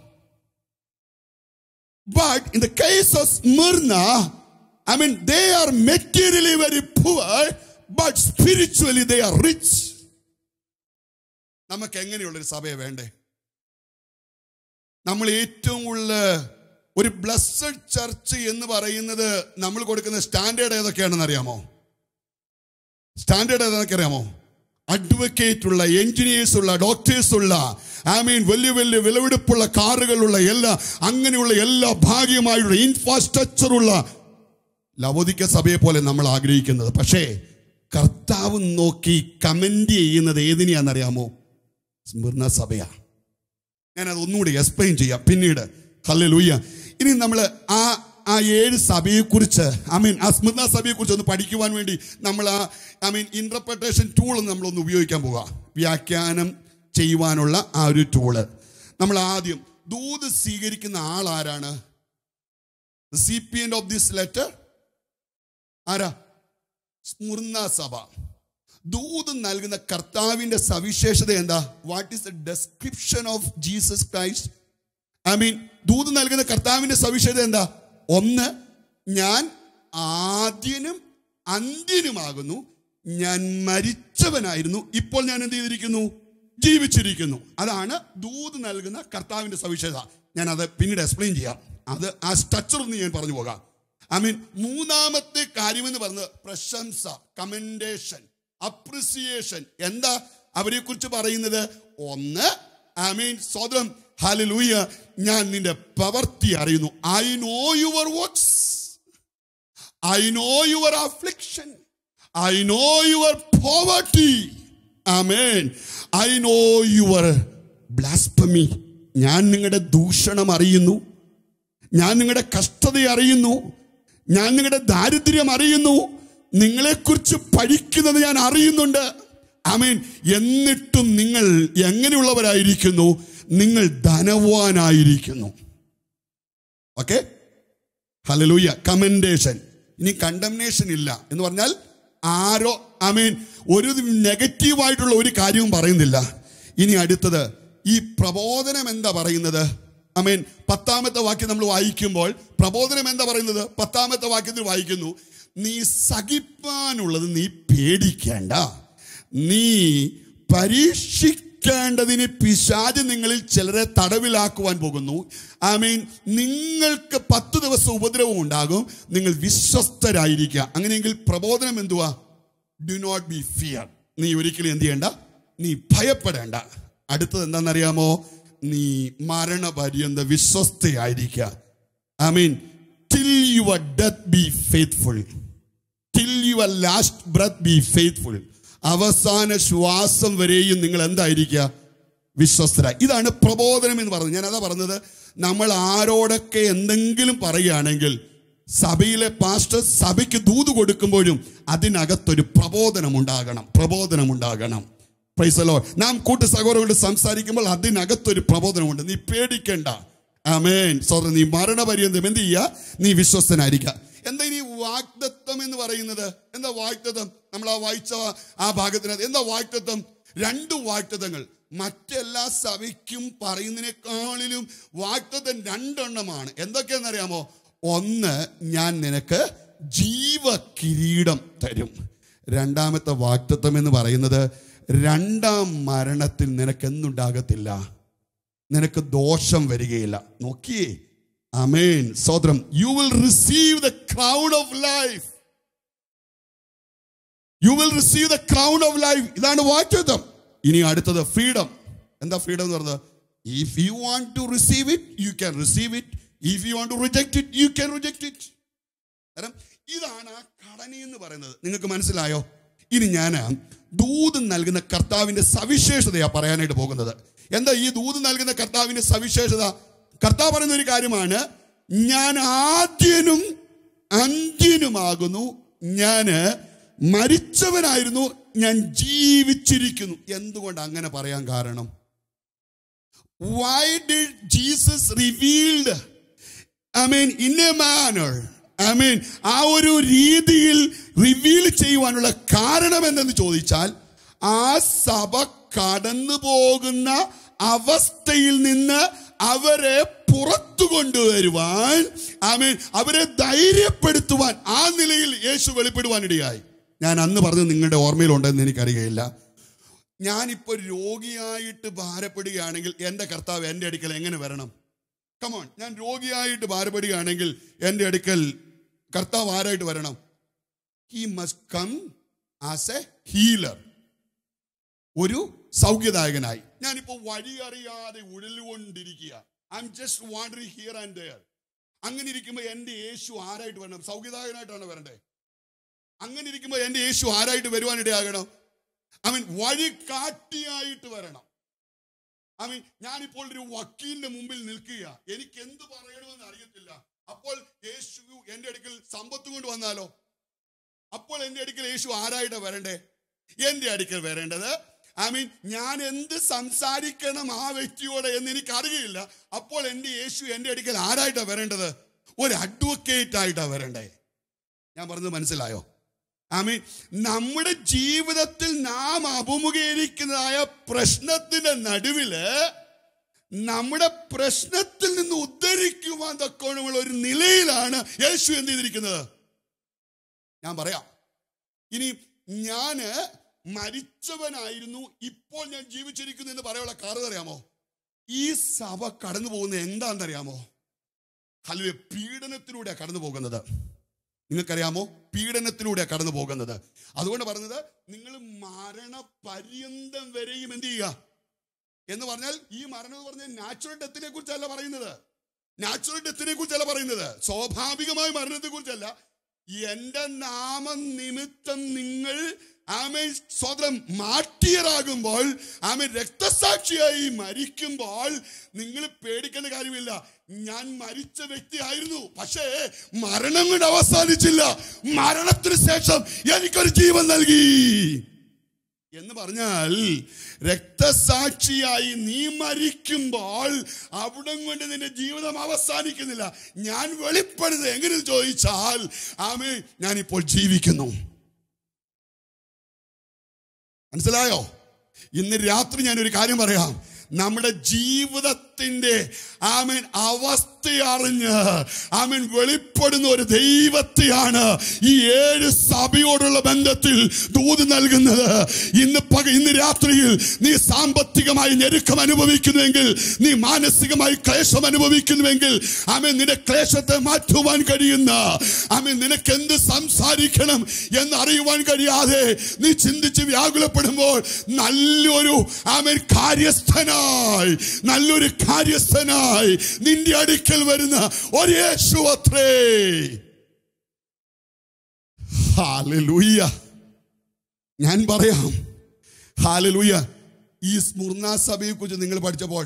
but in the case of Smyrna I mean they are materially very poor but spiritually they are rich നമുക്ക് എങ്ങനെയുള്ള ഒരു സഭയെ വേണ്ടേ നമ്മൾ ഏറ്റവും കൂടുതൽ ഒരു ബ്ലസ്സഡ് ചർച്ച് എന്ന് പറയുന്നത് നമ്മൾ കൊടുക്കുന്ന സ്റ്റാൻഡേർഡ് ഏതൊക്കെയാണെന്ന് അറിയാമോ സ്റ്റാൻഡേർഡ് ഏതൊക്കെ അറിയാമോ അഡ്വക്കേറ്റ് ഉള്ള എഞ്ചിനീയേഴ്സ് ഉള്ള ഡോക്ടേഴ്സ് ഉള്ള ഐ മീൻ വലിയ വലിയ വിലവെടുപ്പുള്ള കാറുകളുള്ള എല്ലാ അങ്ങനെയുള്ള എല്ലാ ഭാഗ്യമായുള്ള ഇൻഫ്രാസ്ട്രക്ചർ ഉള്ള ലവോദിക്ക സഭയെ പോലെ നമ്മൾ ആഗ്രഹിക്കുന്നത് പക്ഷേ കർത്താവ് നോക്കി കമന്റ് ചെയ്യുന്നത് ഏതിനെയാണെന്നറിയാമോ സ്മിർണ സഭയാ ഞാനത് ഒന്നുകൂടി എക്സ്പ്ലെയിൻ ചെയ്യാം പിന്നീട് ഹല്ലേലൂയ ഇനി നമ്മൾ ആ ആ ഏഴ് സഭയെക്കുറിച്ച് ഐ മീൻ ആ സ്മിർണ സഭയെക്കുറിച്ച് ഒന്ന് പഠിക്കുവാൻ വേണ്ടി നമ്മൾ ആ ഐ മീൻ ഇന്റർപ്രിട്ടേഷൻ ടൂൾ നമ്മളൊന്ന് ഉപയോഗിക്കാൻ പോവുക വ്യാഖ്യാനം ചെയ്യുവാനുള്ള ആ ഒരു ടൂള് നമ്മൾ ആദ്യം ദൂത് സ്വീകരിക്കുന്ന ആൾ ആരാണ് റെസിപ്പിയന്റ് ഓഫ് ദിസ് ലെറ്റർ ആരാ സ്മുർണ സഭ ദൂത് നൽകുന്ന കർത്താവിന്റെ സവിശേഷത എന്താ what is the description of Jesus Christ I mean ദൂത് നൽകുന്ന കർത്താവിന്റെ സവിശേഷത എന്താ ഒന്ന് ഞാൻ ആദ്യനും അന്ത്യനുമാകുന്നു ഞാൻ മരിച്ചവനായിരുന്നു ഇപ്പോൾ ഞാൻ എന്ത് ചെയ്തിരിക്കുന്നു ജീവിച്ചിരിക്കുന്നു അതാണ് ദൂത് നൽകുന്ന കർത്താവിന്റെ സവിശേഷത ഞാൻ അത് പിന്നീട് എക്സ്പ്ലെയിൻ ചെയ്യാം അത് ആ സ്ട്രക്ചർ ഒന്ന് ഞാൻ പറഞ്ഞു പോകാം ഐ മീൻ മൂന്നാമത്തെ കാര്യമെന്ന് പറയുന്നത് പ്രശംസ കമൻഡേഷൻ അപ്രിസിയേഷൻ എന്താ അവരെ കുറിച്ച് പറയുന്നത് ഒന്ന് ഐ മീൻ സ്വതം ഹലലൂയ ഞാൻ നിന്റെ പ്രവർത്തി അറിയുന്നു I know your works I know your affliction I know your poverty ആമേൻ ഐ നോ യുവർ ബ്ലാസ്പമി ഞാൻ നിങ്ങളുടെ ദൂഷണം അറിയുന്നു ഞാൻ നിങ്ങളുടെ കഷ്ടത അറിയുന്നു ഞാൻ നിങ്ങളുടെ ദാരിദ്ര്യം അറിയുന്നു നിങ്ങളെക്കുറിച്ച് പഠിക്കുന്നത് ഞാൻ അറിയുന്നുണ്ട് ആമേൻ എന്നിട്ടും നിങ്ങൾ എങ്ങനെയുള്ളവരായിരിക്കുന്നു നിങ്ങൾ ധനവാനായിരിക്കുന്നു ഓക്കെ ഹലലൂയ കമൻഡേഷൻ ഇനി കണ്ടംനേഷൻ ഇല്ല എന്ന് പറഞ്ഞാൽ ആരോ ഐ മീൻ ഒരു നെഗറ്റീവായിട്ടുള്ള ഒരു കാര്യവും പറയുന്നില്ല ഇനി അടുത്തത് ഈ പ്രബോധനം എന്താ പറയുന്നത് ഐ മീൻ പത്താമത്തെ വാക്യം നമ്മൾ വായിക്കുമ്പോൾ പ്രബോധനം എന്താ പറയുന്നത് പത്താമത്തെ വാക്യത്തിൽ വായിക്കുന്നു നീ സഹിപ്പാനുള്ളത് നീ പേടിക്കേണ്ട നീ പരീക്ഷിക്കേണ്ടതിന് പിശാജ് നിങ്ങളിൽ ചിലരെ തടവിലാക്കുവാൻ പോകുന്നു ഐ മീൻ നിങ്ങൾക്ക് പത്ത് ദിവസം ഉപദ്രവം ഉണ്ടാകും നിങ്ങൾ വിശ്വസ്തരായിരിക്കുക അങ്ങനെയെങ്കിൽ പ്രബോധനം എന്തുവാ ഡു നോട്ട് ബി ഫിയർ നീ ഒരിക്കലും എന്ത് ചെയ്യണ്ട നീ ഭയപ്പെടേണ്ട അടുത്തത് എന്താണെന്നറിയാമോ നീ മരണപര്യന്ത വിശ്വസ്തയായിരിക്കുക I mean till your death be faithful till your last breath be faithful അവസാന ശ്വാസം വരെയും നിങ്ങൾ എന്തായിരിക്കുക വിശ്വസ്തര ഇതാണ് പ്രബോധനം എന്ന് പറഞ്ഞത് ഞാൻ അതാ പറഞ്ഞത് നമ്മൾ ആരോടൊക്കെ എന്തെങ്കിലും പറയുകയാണെങ്കിൽ സഭയിലെ പാസ്റ്റർ സഭയ്ക്ക് ദൂത് കൊടുക്കുമ്പോഴും അതിനകത്തൊരു പ്രബോധനം ഉണ്ടാകണം പ്രബോധനം ഉണ്ടാകണം പ്രൈസലോ നാം കൂട്ടു സഹോദരങ്ങളോട് സംസാരിക്കുമ്പോൾ അതിനകത്തൊരു പ്രബോധനമുണ്ട് നീ പേടിക്കണ്ട ആമേൻ സോദരൻ നീ മരണപര്യന്തം എന്ത് ചെയ്യുക നീ വിശ്വസ്തനായിരിക്കുക എന്താ ഇനി വാഗ്ദത്വം എന്ന് പറയുന്നത് എന്താ വാഗ്ദത്വം നമ്മൾ ആ വായിച്ച ആ ഭാഗത്തിനകത്ത് എന്താ വാഗ്ദത്വം രണ്ട് വാഗ്ദത്തങ്ങൾ മറ്റെല്ലാ സഭയ്ക്കും പറയുന്നതിനേക്കാളിലും വാഗ്ദത്തം രണ്ടെണ്ണമാണ് എന്തൊക്കെയാണെന്നറിയാമോ ഒന്ന് ഞാൻ നിനക്ക് ജീവ കിരീടം തരും രണ്ടാമത്തെ വാഗ്ദത്വം എന്ന് പറയുന്നത് രണ്ടാം മരണത്തിൽ നിനക്ക് എന്തുണ്ടാകത്തില്ല നിനക്ക് ദോഷം വരികയില്ല നോക്കിയേ അമേൻ സോദരം you will receive the crown of life you will receive the crown of life ഇതാണ് വാക്യത്വം ഇനി അടുത്തത് ഫ്രീഡം എന്താ ഫ്രീഡം എന്ന് പറഞ്ഞത് if you want to receive it you can receive it if you want to reject it you can reject it കാരണം ഇതാണ് ആ ഘടന എന്ന് പറയുന്നത് നിങ്ങൾക്ക് മനസ്സിലായോ ഇനി ഞാൻ ദൂത് നൽകുന്ന കർത്താവിന്റെ സവിശേഷതയാ പറയാനായിട്ട് പോകുന്നത് എന്താ ഈ ദൂത് നൽകുന്ന കർത്താവിന്റെ സവിശേഷത കർത്താവ് പറയുന്ന ഒരു കാര്യമാണ് ഞാൻ ആദ്യനും അന്ത്യനുമാകുന്നു ഞാന് മരിച്ചവനായിരുന്നു ഞാൻ ജീവിച്ചിരിക്കുന്നു എന്തുകൊണ്ട് അങ്ങനെ പറയാൻ കാരണം why did Jesus revealed I mean in a manner I mean ആ ഒരു രീതിയിൽ റിവീൽ ചെയ്യുവാനുള്ള കാരണം എന്തെന്ന് ചോദിച്ചാൽ ആ സഭ കടന്നു പോകുന്ന അവസ്ഥയിൽ നിന്ന് അവരെ പുറത്തു കൊണ്ടുവരുവാൻ ഐ മീൻ അവരെ ധൈര്യപ്പെടുത്തുവാൻ ആ നിലയിൽ യേശു വെളിപ്പെടുവാനിടയായി ഞാൻ അന്ന് പറഞ്ഞത് നിങ്ങളുടെ ഓർമ്മയിലുണ്ടെന്ന് എനിക്കറിയില്ല ഞാനിപ്പോൾ രോഗിയായിട്ട് ഭാരപ്പെടുകയാണെങ്കിൽ എൻ്റെ കർത്താവ് എൻ്റെ അടുക്കൽ എങ്ങനെ വരണം കമോൺ ഞാൻ രോഗിയായിട്ട് ഭാരപ്പെടുകയാണെങ്കിൽ എൻ്റെ അടുക്കൽ കർത്താവ് ആരായിട്ട് വരണം he must come as a healer ഒരു സൗഖ്യദായകനായി ഞാനിപ്പോൾ വഴി അറിയാതെ ഉഴലുകൊണ്ടിരിക്കുക I'm just wandering here and there അങ്ങനെ ഇരിക്കുമ്പോൾ എൻ്റെ യേശു ആരായിട്ട് വരണം സൗഖ്യദായകനായിട്ടാണ് വരണ്ടേ അങ്ങനെ ഇരിക്കുമ്പോൾ എൻ്റെ യേശു ആരായിട്ട് വരുവാനിടയാകണം ഐ മീൻ വഴി കാട്ടിയായിട്ട് വരണം ഐ മീൻ ഞാനിപ്പോൾ ഒരു വക്കീലിന്റെ മുമ്പിൽ നിൽക്കുക എനിക്ക് എന്ത് പറയണമെന്ന് അറിയത്തില്ല അപ്പോൾ യേശു എന്റെ അടുക്കൽ സമ്പത്ത് കൊണ്ട് വന്നാലോ അപ്പോൾ എന്റെ അടുക്കൽ യേശു ആരായിട്ടാ വരണ്ടേ എന്റെ അടുക്കൽ വരേണ്ടത് ഐ മീൻ ഞാൻ എന്ത് സംസാരിക്കണം ആ വ്യക്തിയോട് എന്ന് എനിക്ക് അറിയില്ല അപ്പോൾ എന്റെ യേശു എന്റെ അടുക്കൽ ആരായിട്ടാ വരേണ്ടത് ഒരു അഡ്വക്കേറ്റ് ആയിട്ടാ വരണ്ടേ ഞാൻ പറഞ്ഞത് മനസ്സിലായോ ഐ മീൻ നമ്മുടെ ജീവിതത്തിൽ നാം അഭിമുഖീകരിക്കുന്നതായ പ്രശ്നത്തിന്റെ നടുവില് നമ്മുടെ പ്രശ്നത്തിൽ നിന്ന് ഉദ്ധരിക്കുവാൻ തക്കോണമുള്ള ഒരു നിലയിലാണ് യേശു എന്ത് ചെയ്തിരിക്കുന്നത് ഞാൻ പറയാം ഇനി ഞാന് മരിച്ചവനായിരുന്നു ഇപ്പോൾ ഞാൻ ജീവിച്ചിരിക്കുന്നു എന്ന് പറയാനുള്ള കാരണം അറിയാമോ ഈ സഭ കടന്നു പോകുന്നത് എന്താണെന്നറിയാമോ ഹലുവെ പീഡനത്തിലൂടെ കടന്നു പോകുന്നത് നിങ്ങൾക്കറിയാമോ പീഡനത്തിലൂടെ കടന്നു പോകുന്നത് അതുകൊണ്ട് പറഞ്ഞത് നിങ്ങൾ മരണപര്യന്തം വരെയും എന്ത് ചെയ്യുക എന്ന് പറഞ്ഞാൽ ഈ മരണം എന്ന് പറഞ്ഞാൽ നാച്ചുറൽ ഡെത്തിനെ കുറിച്ചല്ല പറയുന്നത് നാച്ചുറൽ ഡെത്തിനെ കുറിച്ചല്ല പറയുന്നത് സ്വാഭാവികമായ മരണത്തെ കുറിച്ചല്ല എന്റെ നാമം നിമിത്തം നിങ്ങൾ ആമെ സ്വതം മാറ്റിയറാകുമ്പോൾ ആമെ രക്തസാക്ഷിയായി മരിക്കുമ്പോൾ നിങ്ങൾ പേടിക്കേണ്ട കാര്യമില്ല ഞാൻ മരിച്ച വ്യക്തിയായിരുന്നു പക്ഷേ മരണം കൊണ്ട് അവസാനിച്ചില്ല മരണത്തിന് ശേഷം എനിക്കൊരു ജീവൻ നൽകി എന്ന് പറഞ്ഞാൽ രക്തസാക്ഷിയായി നീ മരിക്കുമ്പോൾ അവിടം കൊണ്ട് നിന്റെ ജീവിതം അവസാനിക്കുന്നില്ല ഞാൻ വെളിപ്പെടുന്നത് എങ്ങനെ ചോദിച്ചാൽ ആമേ ഞാനിപ്പോൾ ജീവിക്കുന്നു മനസ്സിലായോ ഇന്ന് രാത്രി ഞാനൊരു കാര്യം പറയാം നമ്മുടെ ജീവിത ദൈവത്തിന്റെ ആമൻ അവസ്ഥ അറിഞ്ഞ് ആമൻ വെളിപ്പെടുന്ന ഒരു ദൈവത്തെയാണ് ഈ ഏഴ് സഭയോടുള്ള ബന്ധത്തിൽ ദൂത് നൽകുന്നത് ഇന്ന് പക ഇന്ന് രാത്രിയിൽ നീ സാമ്പത്തികമായി ഞെരുക്കം അനുഭവിക്കുന്നുവെങ്കിൽ നീ മാനസികമായി ക്ലേശം അനുഭവിക്കുന്നുവെങ്കിൽ ആമൻ നിന്റെ ക്ലേശത്തെ മാറ്റുവാൻ കഴിയുന്ന ആമൻ നിനക്ക് എന്ത് സംസാരിക്കണം എന്ന് അറിയുവാൻ കഴിയാതെ നീ ചിന്തിച്ച് വ്യാകുലപ്പെടുമ്പോൾ നല്ലൊരു ആമൻ കാര്യസ്ഥനായി നല്ലൊരു കാര്യസ്ഥനായി നിന്റെ അടുക്കൽ വരുന്ന ഒരു യേശു അത്രേ ഹാലലൂയ്യ ഞാൻ പറയാം ഹാലലൂയ്യ ഈ സ്മുർണ സഭയെ കുറിച്ച് നിങ്ങൾ പഠിച്ചപ്പോൾ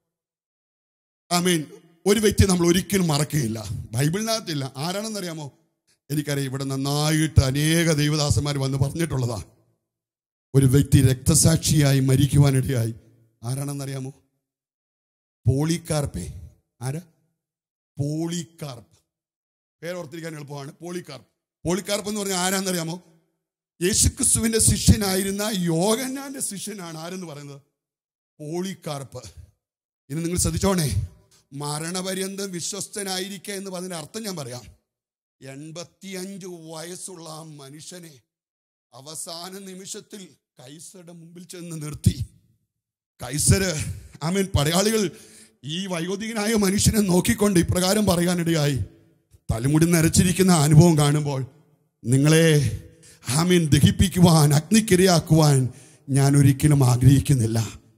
ഐ മീൻ ഒരു വ്യക്തി നമ്മൾ ഒരിക്കലും മറക്കുകയില്ല ബൈബിളിനകത്തില്ല ആരാണെന്നറിയാമോ എനിക്കറിയാം ഇവിടെ നന്നായിട്ട് അനേക ദൈവദാസന്മാർ വന്ന് പറഞ്ഞിട്ടുള്ളതാ ഒരു വ്യക്തി രക്തസാക്ഷിയായി മരിക്കുവാനിടയായി ആരാണെന്നറിയാമോ പോളിക്കാർപ്പേ ആരാ പോളിക്കാർപ്പ് പേരോർത്തിരിക്കാൻ എളുപ്പമാണ് പോളിക്കാർപ്പ് പോളിക്കാർപ്പ് എന്ന് പറഞ്ഞാൽ ആരാന്നറിയാമോ യേശുക്രിസ്തുവിന്റെ ശിഷ്യനായിരുന്ന യോഗന്നാന്റെ ശിഷ്യനാണ് ആരെന്ന് പറയുന്നത് പോളിക്കാർപ്പ് ഇനി നിങ്ങൾ ശ്രദ്ധിച്ചോണേ മരണപര്യന്തം വിശ്വസ്തനായിരിക്കുക എന്ന് പറഞ്ഞതിന്റെ അർത്ഥം ഞാൻ പറയാം എൺപത്തിയഞ്ച് വയസ്സുള്ള ആ മനുഷ്യനെ അവസാന നിമിഷത്തിൽ കൈസരുടെ മുമ്പിൽ ചെന്ന് നിർത്തി കൈസര് ആമീൻ പടയാളികൾ ഈ വയോധികനായ മനുഷ്യനെ നോക്കിക്കൊണ്ട് ഇപ്രകാരം പറയാനിടയായി തലമുടി നരച്ചിരിക്കുന്ന അനുഭവം കാണുമ്പോൾ നിങ്ങളെ ആമീൻ ദഹിപ്പിക്കുവാൻ അഗ്നിക്കിരയാക്കുവാൻ ഞാൻ ഒരിക്കലും ആഗ്രഹിക്കുന്നില്ല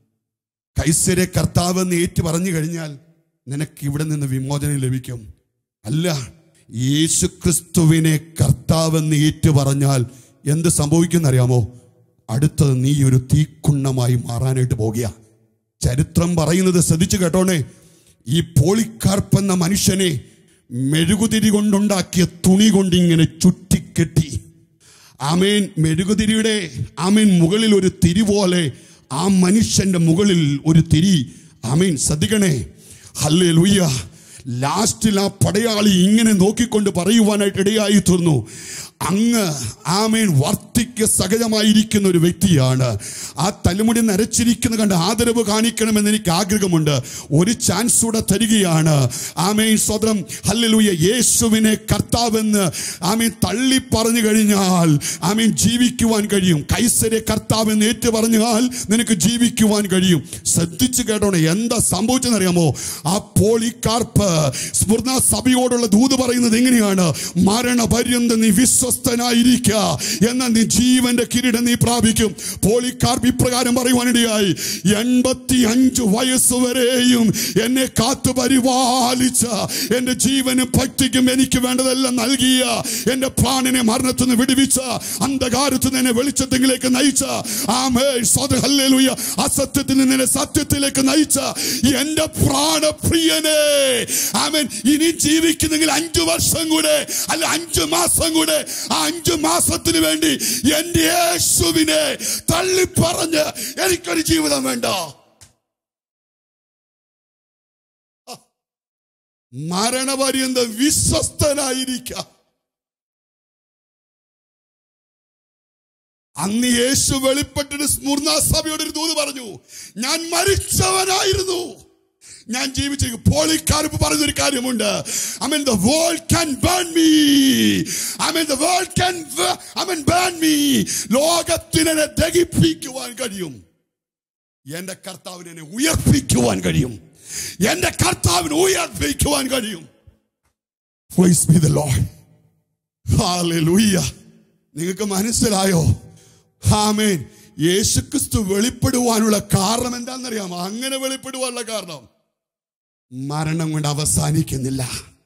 കൈസരെ കർത്താവ് എന്ന് ഏറ്റു പറഞ്ഞു കഴിഞ്ഞാൽ നിനക്ക് ഇവിടെ നിന്ന് വിമോചനം ലഭിക്കും അല്ല യേശു ക്രിസ്തുവിനെ കർത്താവ് എന്ന് ഏറ്റു പറഞ്ഞാൽ എന്ത് സംഭവിക്കുന്നറിയാമോ അടുത്തത് നീ ഒരു തീക്കുണ്ണമായി മാറാനായിട്ട് പോകുക ചരിത്രം പറയുന്നത് ശ്രദ്ധിച്ചു കേട്ടോണേ ഈ പോളിക്കാർപ്പ് എന്ന മനുഷ്യനെ മെഴുകുതിരി കൊണ്ടുണ്ടാക്കിയ തുണി കൊണ്ട് ഇങ്ങനെ ചുറ്റിക്കെട്ടി ആമേൻ മെഴുകുതിരിയുടെ ആമേൻ മുകളിൽ ഒരു തിരി പോലെ ആ മനുഷ്യന്റെ മുകളിൽ ഒരു തിരി ആമേൻ ശ്രദ്ധിക്കണേ ഹല്ലേ ലുയ്യ ലാസ്റ്റിൽ ആ പടയാളി ഇങ്ങനെ നോക്കിക്കൊണ്ട് പറയുവാനായിട്ട് ഇടയായി തീർന്നു അങ്ങ് ആമേൻ വർത്തിക്ക് സഹജമായിരിക്കുന്ന ഒരു വ്യക്തിയാണ് ആ തലമുടി നരച്ചിരിക്കുന്ന കണ്ട് ആദരവ് കാണിക്കണമെന്ന് എനിക്ക് ആഗ്രഹമുണ്ട് ഒരു ചാൻസ് കൂടെ തരികയാണ് ആമേൻ സ്വതം ഹല്ലേലൂയ യേശുവിനെ കർത്താവെന്ന് ആമേൻ തള്ളി പറഞ്ഞു കഴിഞ്ഞാൽ ആമേൻ ജീവിക്കുവാൻ കഴിയും കൈസരെ കർത്താവെന്ന് ഏറ്റു പറഞ്ഞാൽ നിനക്ക് ജീവിക്കുവാൻ കഴിയും ശ്രദ്ധിച്ചു കേട്ടോണേ എന്താ സംഭവിച്ചെന്നറിയാമോ ആ പോളിക്കാർപ്പ് സ്മൃണ സഭയോടുള്ള ദൂത് പറയുന്നത് എങ്ങനെയാണ് മരണപര്യന്തം നീ വിശ്വസ്തനായിരിക്കുക എന്ന നീ ജീവന്റെ കിരീടം നീ പ്രാപിക്കും പോളിക്കാർപ്പ് ഇപ്രകാരം പറയുവാനിടയായി എൺപത്തി അഞ്ച് വയസ്സ് വരെയും എന്നെ കാത്തു പരിപാലിച്ച എന്റെ ജീവനും ഭക്തിക്കും എനിക്ക് വേണ്ടതെല്ലാം നൽകിയ എന്റെ പ്രാണനെ മരണത്തിൽ നിന്ന് വിടുവിച്ച അന്ധകാരത്തിൽ നിന്ന് എന്നെ വെളിച്ചത്തിലേക്ക് നയിച്ച ആമേ സ്വത ഹല്ലേലൂയ അസത്യത്തിൽ നിന്ന് എന്നെ സത്യത്തിലേക്ക് നയിച്ച എന്റെ പ്രാണപ്രിയനെ ആമേൻ ഇനി ജീവിക്കുന്നെങ്കിൽ അഞ്ചു വർഷം കൂടെ അല്ല അഞ്ചു മാസം കൂടെ ആ അഞ്ചു മാസത്തിന് വേണ്ടി എന്റെ യേശുവിനെ തള്ളി പറഞ്ഞ് എനിക്കൊരു ജീവിതം വേണ്ട മരണപര്യന്തം വിശ്വസ്തനായിരിക്കാം അന്ന് യേശു വെളിപ്പെട്ടിട്ട് സ്മൂർണ സഭയോട് ഒരു ദൂത് പറഞ്ഞു ഞാൻ മരിച്ചവനായിരുന്നു ഞാൻ ജീവിച്ചു പോളിക്കാരിപ്പ് പറഞ്ഞൊരു കാര്യമുണ്ട് I mean the world can burn me I mean the world can I mean burn me ലോകത്തിനെ ദഹിപ്പിക്കുവാൻ കഴിയും എന്റെ കർത്താവിനെ എന്നെ ഉയർപ്പിക്കുവാൻ കഴിയും എന്റെ കർത്താവിനെ ഉയർപ്പിക്കുവാൻ കഴിയും Praise be the Lord. Hallelujah. നിങ്ങൾക്ക് മനസ്സിലായോ ആമേൻ യേശുക്രിസ്തു വെളിപ്പെടുവാനുള്ള കാരണം എന്താണെന്നറിയാമോ അങ്ങനെ വെളിപ്പെടുവാനുള്ള കാരണം മരണം കൊണ്ട് അവസാനിക്കുന്നില്ല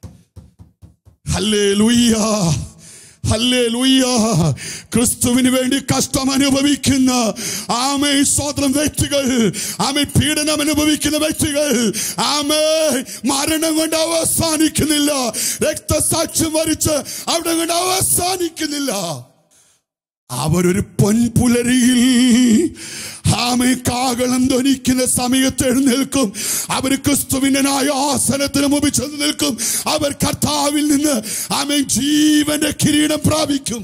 ഹല്ലേ ലൂയ്യ ഹല്ലേ ലൂയ്യ ക്രിസ്തുവിന് വേണ്ടി കഷ്ടം അനുഭവിക്കുന്ന ആമേ സ്വതന്ത്രം വ്യക്തികൾ ആമേ പീഡനം അനുഭവിക്കുന്ന വ്യക്തികൾ ആമേ മരണം കൊണ്ട് അവസാനിക്കുന്നില്ല രക്തസാക്ഷ്യം വരിച്ച് അവിടെ കൊണ്ട് അവസാനിക്കുന്നില്ല അവരൊരു പൊൻപുലരിയിൽ ആമേ കാകളം ധ്വനിക്കുന്ന സമയത്ത് എഴുന്നേൽക്കും അവർ ക്രിസ്തുവിന്റെ ആസനത്തിന് മുമ്പിൽ ചെന്ന് നിൽക്കും അവർ കർത്താവിൽ നിന്ന് ആമേ ജീവന്റെ കിരീടം പ്രാപിക്കും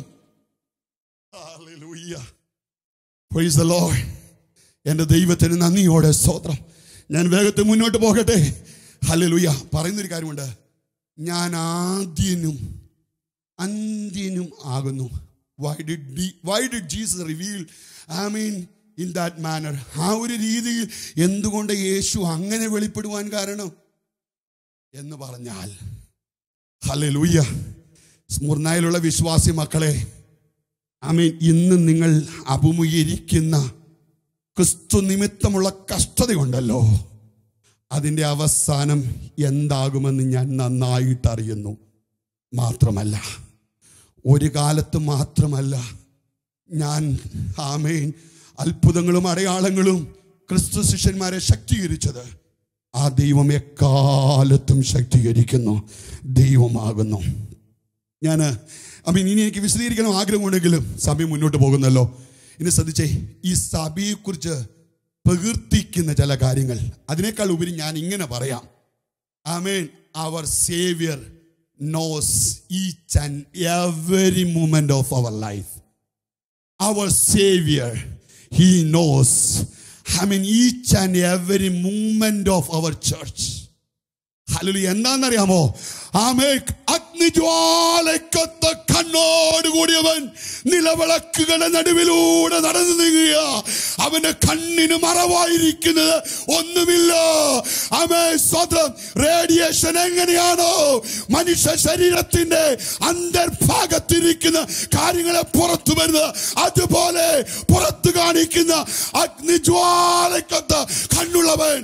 Hallelujah. Praise the Lord. എന്റെ ദൈവത്തിന് നന്ദിയോടെ സ്തോത്രം ഞാൻ വേഗത്തിൽ മുന്നോട്ട് പോകട്ടെ ഹല്ലേലൂയ പറയുന്നൊരു കാര്യമുണ്ട് ഞാൻ ആദ്യനും അന്ത്യനും ആകുന്നു why did why did Jesus reveal I mean in that manner ആ ഒരു രീതിയിൽ എന്തുകൊണ്ട് യേശു അങ്ങനെ വെളിപ്പെടുവാൻ കാരണം എന്ന് പറഞ്ഞാൽ ഹല്ലേലൂയ സ്മുർണയിലുള്ള വിശ്വാസി മക്കളെ ഐ മീൻ ഇന്ന് നിങ്ങൾ അഭിമുഖീകരിക്കുന്ന ക്രിസ്തു നിമിത്തമുള്ള കഷ്ടതയുണ്ടല്ലോ അതിൻ്റെ അവസാനം എന്താകുമെന്ന് ഞാൻ നന്നായിട്ട് അറിയുന്നു മാത്രമല്ല ഒരു കാലത്ത് മാത്രമല്ല ഞാൻ ആമേൻ അത്ഭുതങ്ങളും അടയാളങ്ങളും ക്രിസ്തു ശിഷ്യന്മാരെ ശക്തീകരിച്ചത് ആ ദൈവം എക്കാലത്തും ശക്തീകരിക്കുന്നു ദൈവമാകുന്നു ഞാൻ ഐ മീൻ ഇനി എനിക്ക് വിശദീകരിക്കണം ആഗ്രഹമുണ്ടെങ്കിലും സമയം മുന്നോട്ട് പോകുന്നല്ലോ ഇനി ശ്രദ്ധിച്ചേ ഈ സഭയെക്കുറിച്ച് പ്രകീർത്തിക്കുന്ന ചില കാര്യങ്ങൾ അതിനേക്കാൾ ഉപരി ഞാൻ ഇങ്ങനെ പറയാം ആമേൻ our saviour knows each and every moment of our life our Savior, He knows, I mean, each and every moment of our church. ഹല്ലേലൂയ എന്താണെന്നറിയാമോ ആമേ അഗ്നിജ്വാലക്കത്ത കണ്ണോട് കൂടിയവൻ നിലവിളക്കുകളുടെ നടുവിലൂടെ നടന്നു നീങ്ങുക അവന്റെ കണ്ണിന് മറവായിരിക്കുന്നത് ഒന്നുമില്ല ആമേ സ്വതം റേഡിയേഷൻ എങ്ങനെയാണോ മനുഷ്യ ശരീരത്തിന്റെ അന്തർഭാഗത്തിരിക്കുന്ന കാര്യങ്ങളെ പുറത്തു വരുന്നത് അതുപോലെ പുറത്തു കാണിക്കുന്ന അഗ്നിജ്വാലക്കത്ത കണ്ണുള്ളവൻ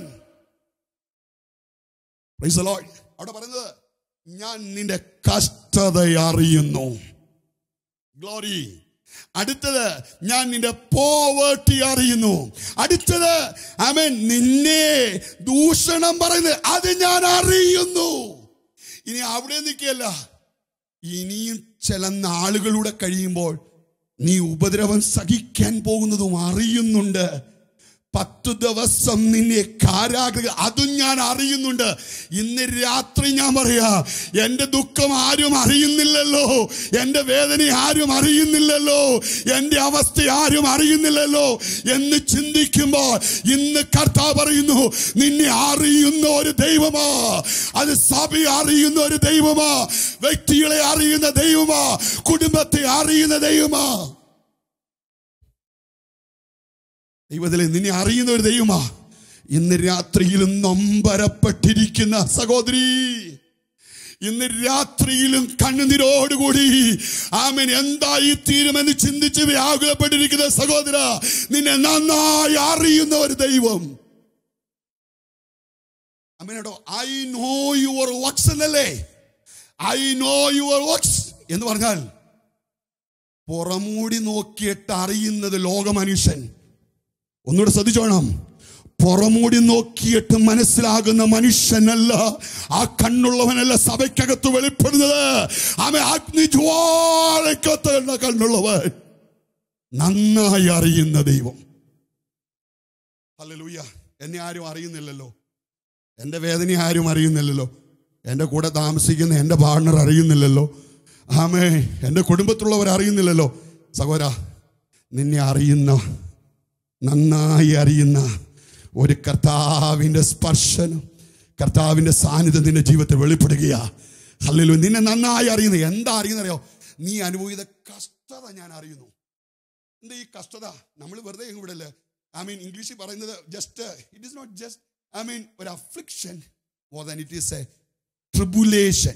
Praise the Lord. അവിടെ പറയുന്നത് ഞാൻ നിന്റെ കഷ്ടത അറിയുന്നു ഗ്ലോറി അടുത്തത് ഞാൻ നിന്റെ പോവേർട്ടി അറിയുന്നു അടുത്തത് അവൻ നിന്നെ ദൂഷണം പറയുന്നത് അത് ഞാൻ അറിയുന്നു ഇനി അവിടെ നിൽക്കുകയല്ല ഇനിയും ചില നാളുകളുടെ കഴിയുമ്പോൾ നീ ഉപദ്രവം സഹിക്കാൻ പോകുന്നതും അറിയുന്നുണ്ട് പത്തു ദിവസം നിന്നെ കാരാഗ്രഹ അതും ഞാൻ അറിയുന്നുണ്ട് ഇന്ന് രാത്രി ഞാൻ പറയാ എൻ്റെ ദുഃഖം ആരും അറിയുന്നില്ലല്ലോ എൻ്റെ വേദന ആരും അറിയുന്നില്ലല്ലോ എൻ്റെ അവസ്ഥ ആരും അറിയുന്നില്ലല്ലോ എന്ന് ചിന്തിക്കുമ്പോൾ ഇന്ന് കർത്താവ് പറയുന്നു നിന്നെ അറിയുന്ന ഒരു ദൈവമാ അത് സഭ അറിയുന്ന ഒരു ദൈവമാ വ്യക്തികളെ അറിയുന്ന ദൈവമാ കുടുംബത്തെ അറിയുന്ന ദൈവമാ ദൈവത്തിലെ നിന്നെ അറിയുന്ന ഒരു ദൈവമാ ഇന്ന് രാത്രിയിലും നൊമ്പരപ്പെട്ടിരിക്കുന്ന സഹോദരി ഇന്ന് രാത്രിയിലും കണ്ണുനീരോടുകൂടി ആമൻ എന്തായി തീരുമെന്ന് ചിന്തിച്ച് വ്യാകുലപ്പെട്ടിരിക്കുന്ന സഹോദര നിന്നെ നന്നായി അറിയുന്ന ഒരു ദൈവം അമ്മനോടോ ഐ നോ യുവർ വർക്ക്സ് എന്നല്ലേ ഐ നോ യുവർ വർക്ക്സ് എന്ന് പറഞ്ഞാൽ പുറമൂടി നോക്കിയിട്ട് അറിയുന്നത് ലോകമനുഷ്യൻ ഒന്നുകൂടെ ശ്രദ്ധിച്ചോണം പുറമൂടി നോക്കിയിട്ട് മനസ്സിലാകുന്ന മനുഷ്യനല്ല ആ കണ്ണുള്ളവനല്ല സഭയ്ക്കകത്ത് വെളിപ്പെടുന്നത് അവൻ അഗ്നിജ്വാലക്കത്ത് എന്ന കണ്ണുള്ളവൻ നന്നായി അറിയുന്ന ദൈവം ഹല്ലേലൂയ എന്നെ ആരും അറിയുന്നില്ലല്ലോ എൻ്റെ വേദന ആരും അറിയുന്നില്ലല്ലോ എൻ്റെ കൂടെ താമസിക്കുന്ന എൻ്റെ പാർട്ണർ അറിയുന്നില്ലല്ലോ ആമേ എൻ്റെ കുടുംബത്തിലുള്ളവർ അറിയുന്നില്ലല്ലോ സഹോദര നിന്നെ അറിയുന്ന നന്നായി അറിയുന്ന ഒരു കർത്താവിൻ്റെ സ്പർശനം കർത്താവിൻ്റെ സാന്നിധ്യം നിന്റെ ജീവിതത്തിൽ വെളിപ്പെടുകയാ ഹല്ലേലൂയ നിന്നെ നന്നായി അറിയുന്നു എന്താ അറിയുന്നറിയോ നീ അനുഭവിച്ച കഷ്ടത ഞാൻ അറിയുന്നു എന്താ ഈ കഷ്ടത നമ്മൾ വെറുതെ ഇങ്ങ് വിടല്ലേ ഐ മീൻ ഇംഗ്ലീഷിൽ പറയുന്നത് just it is not just I mean ഒരു affliction more than it is a tribulation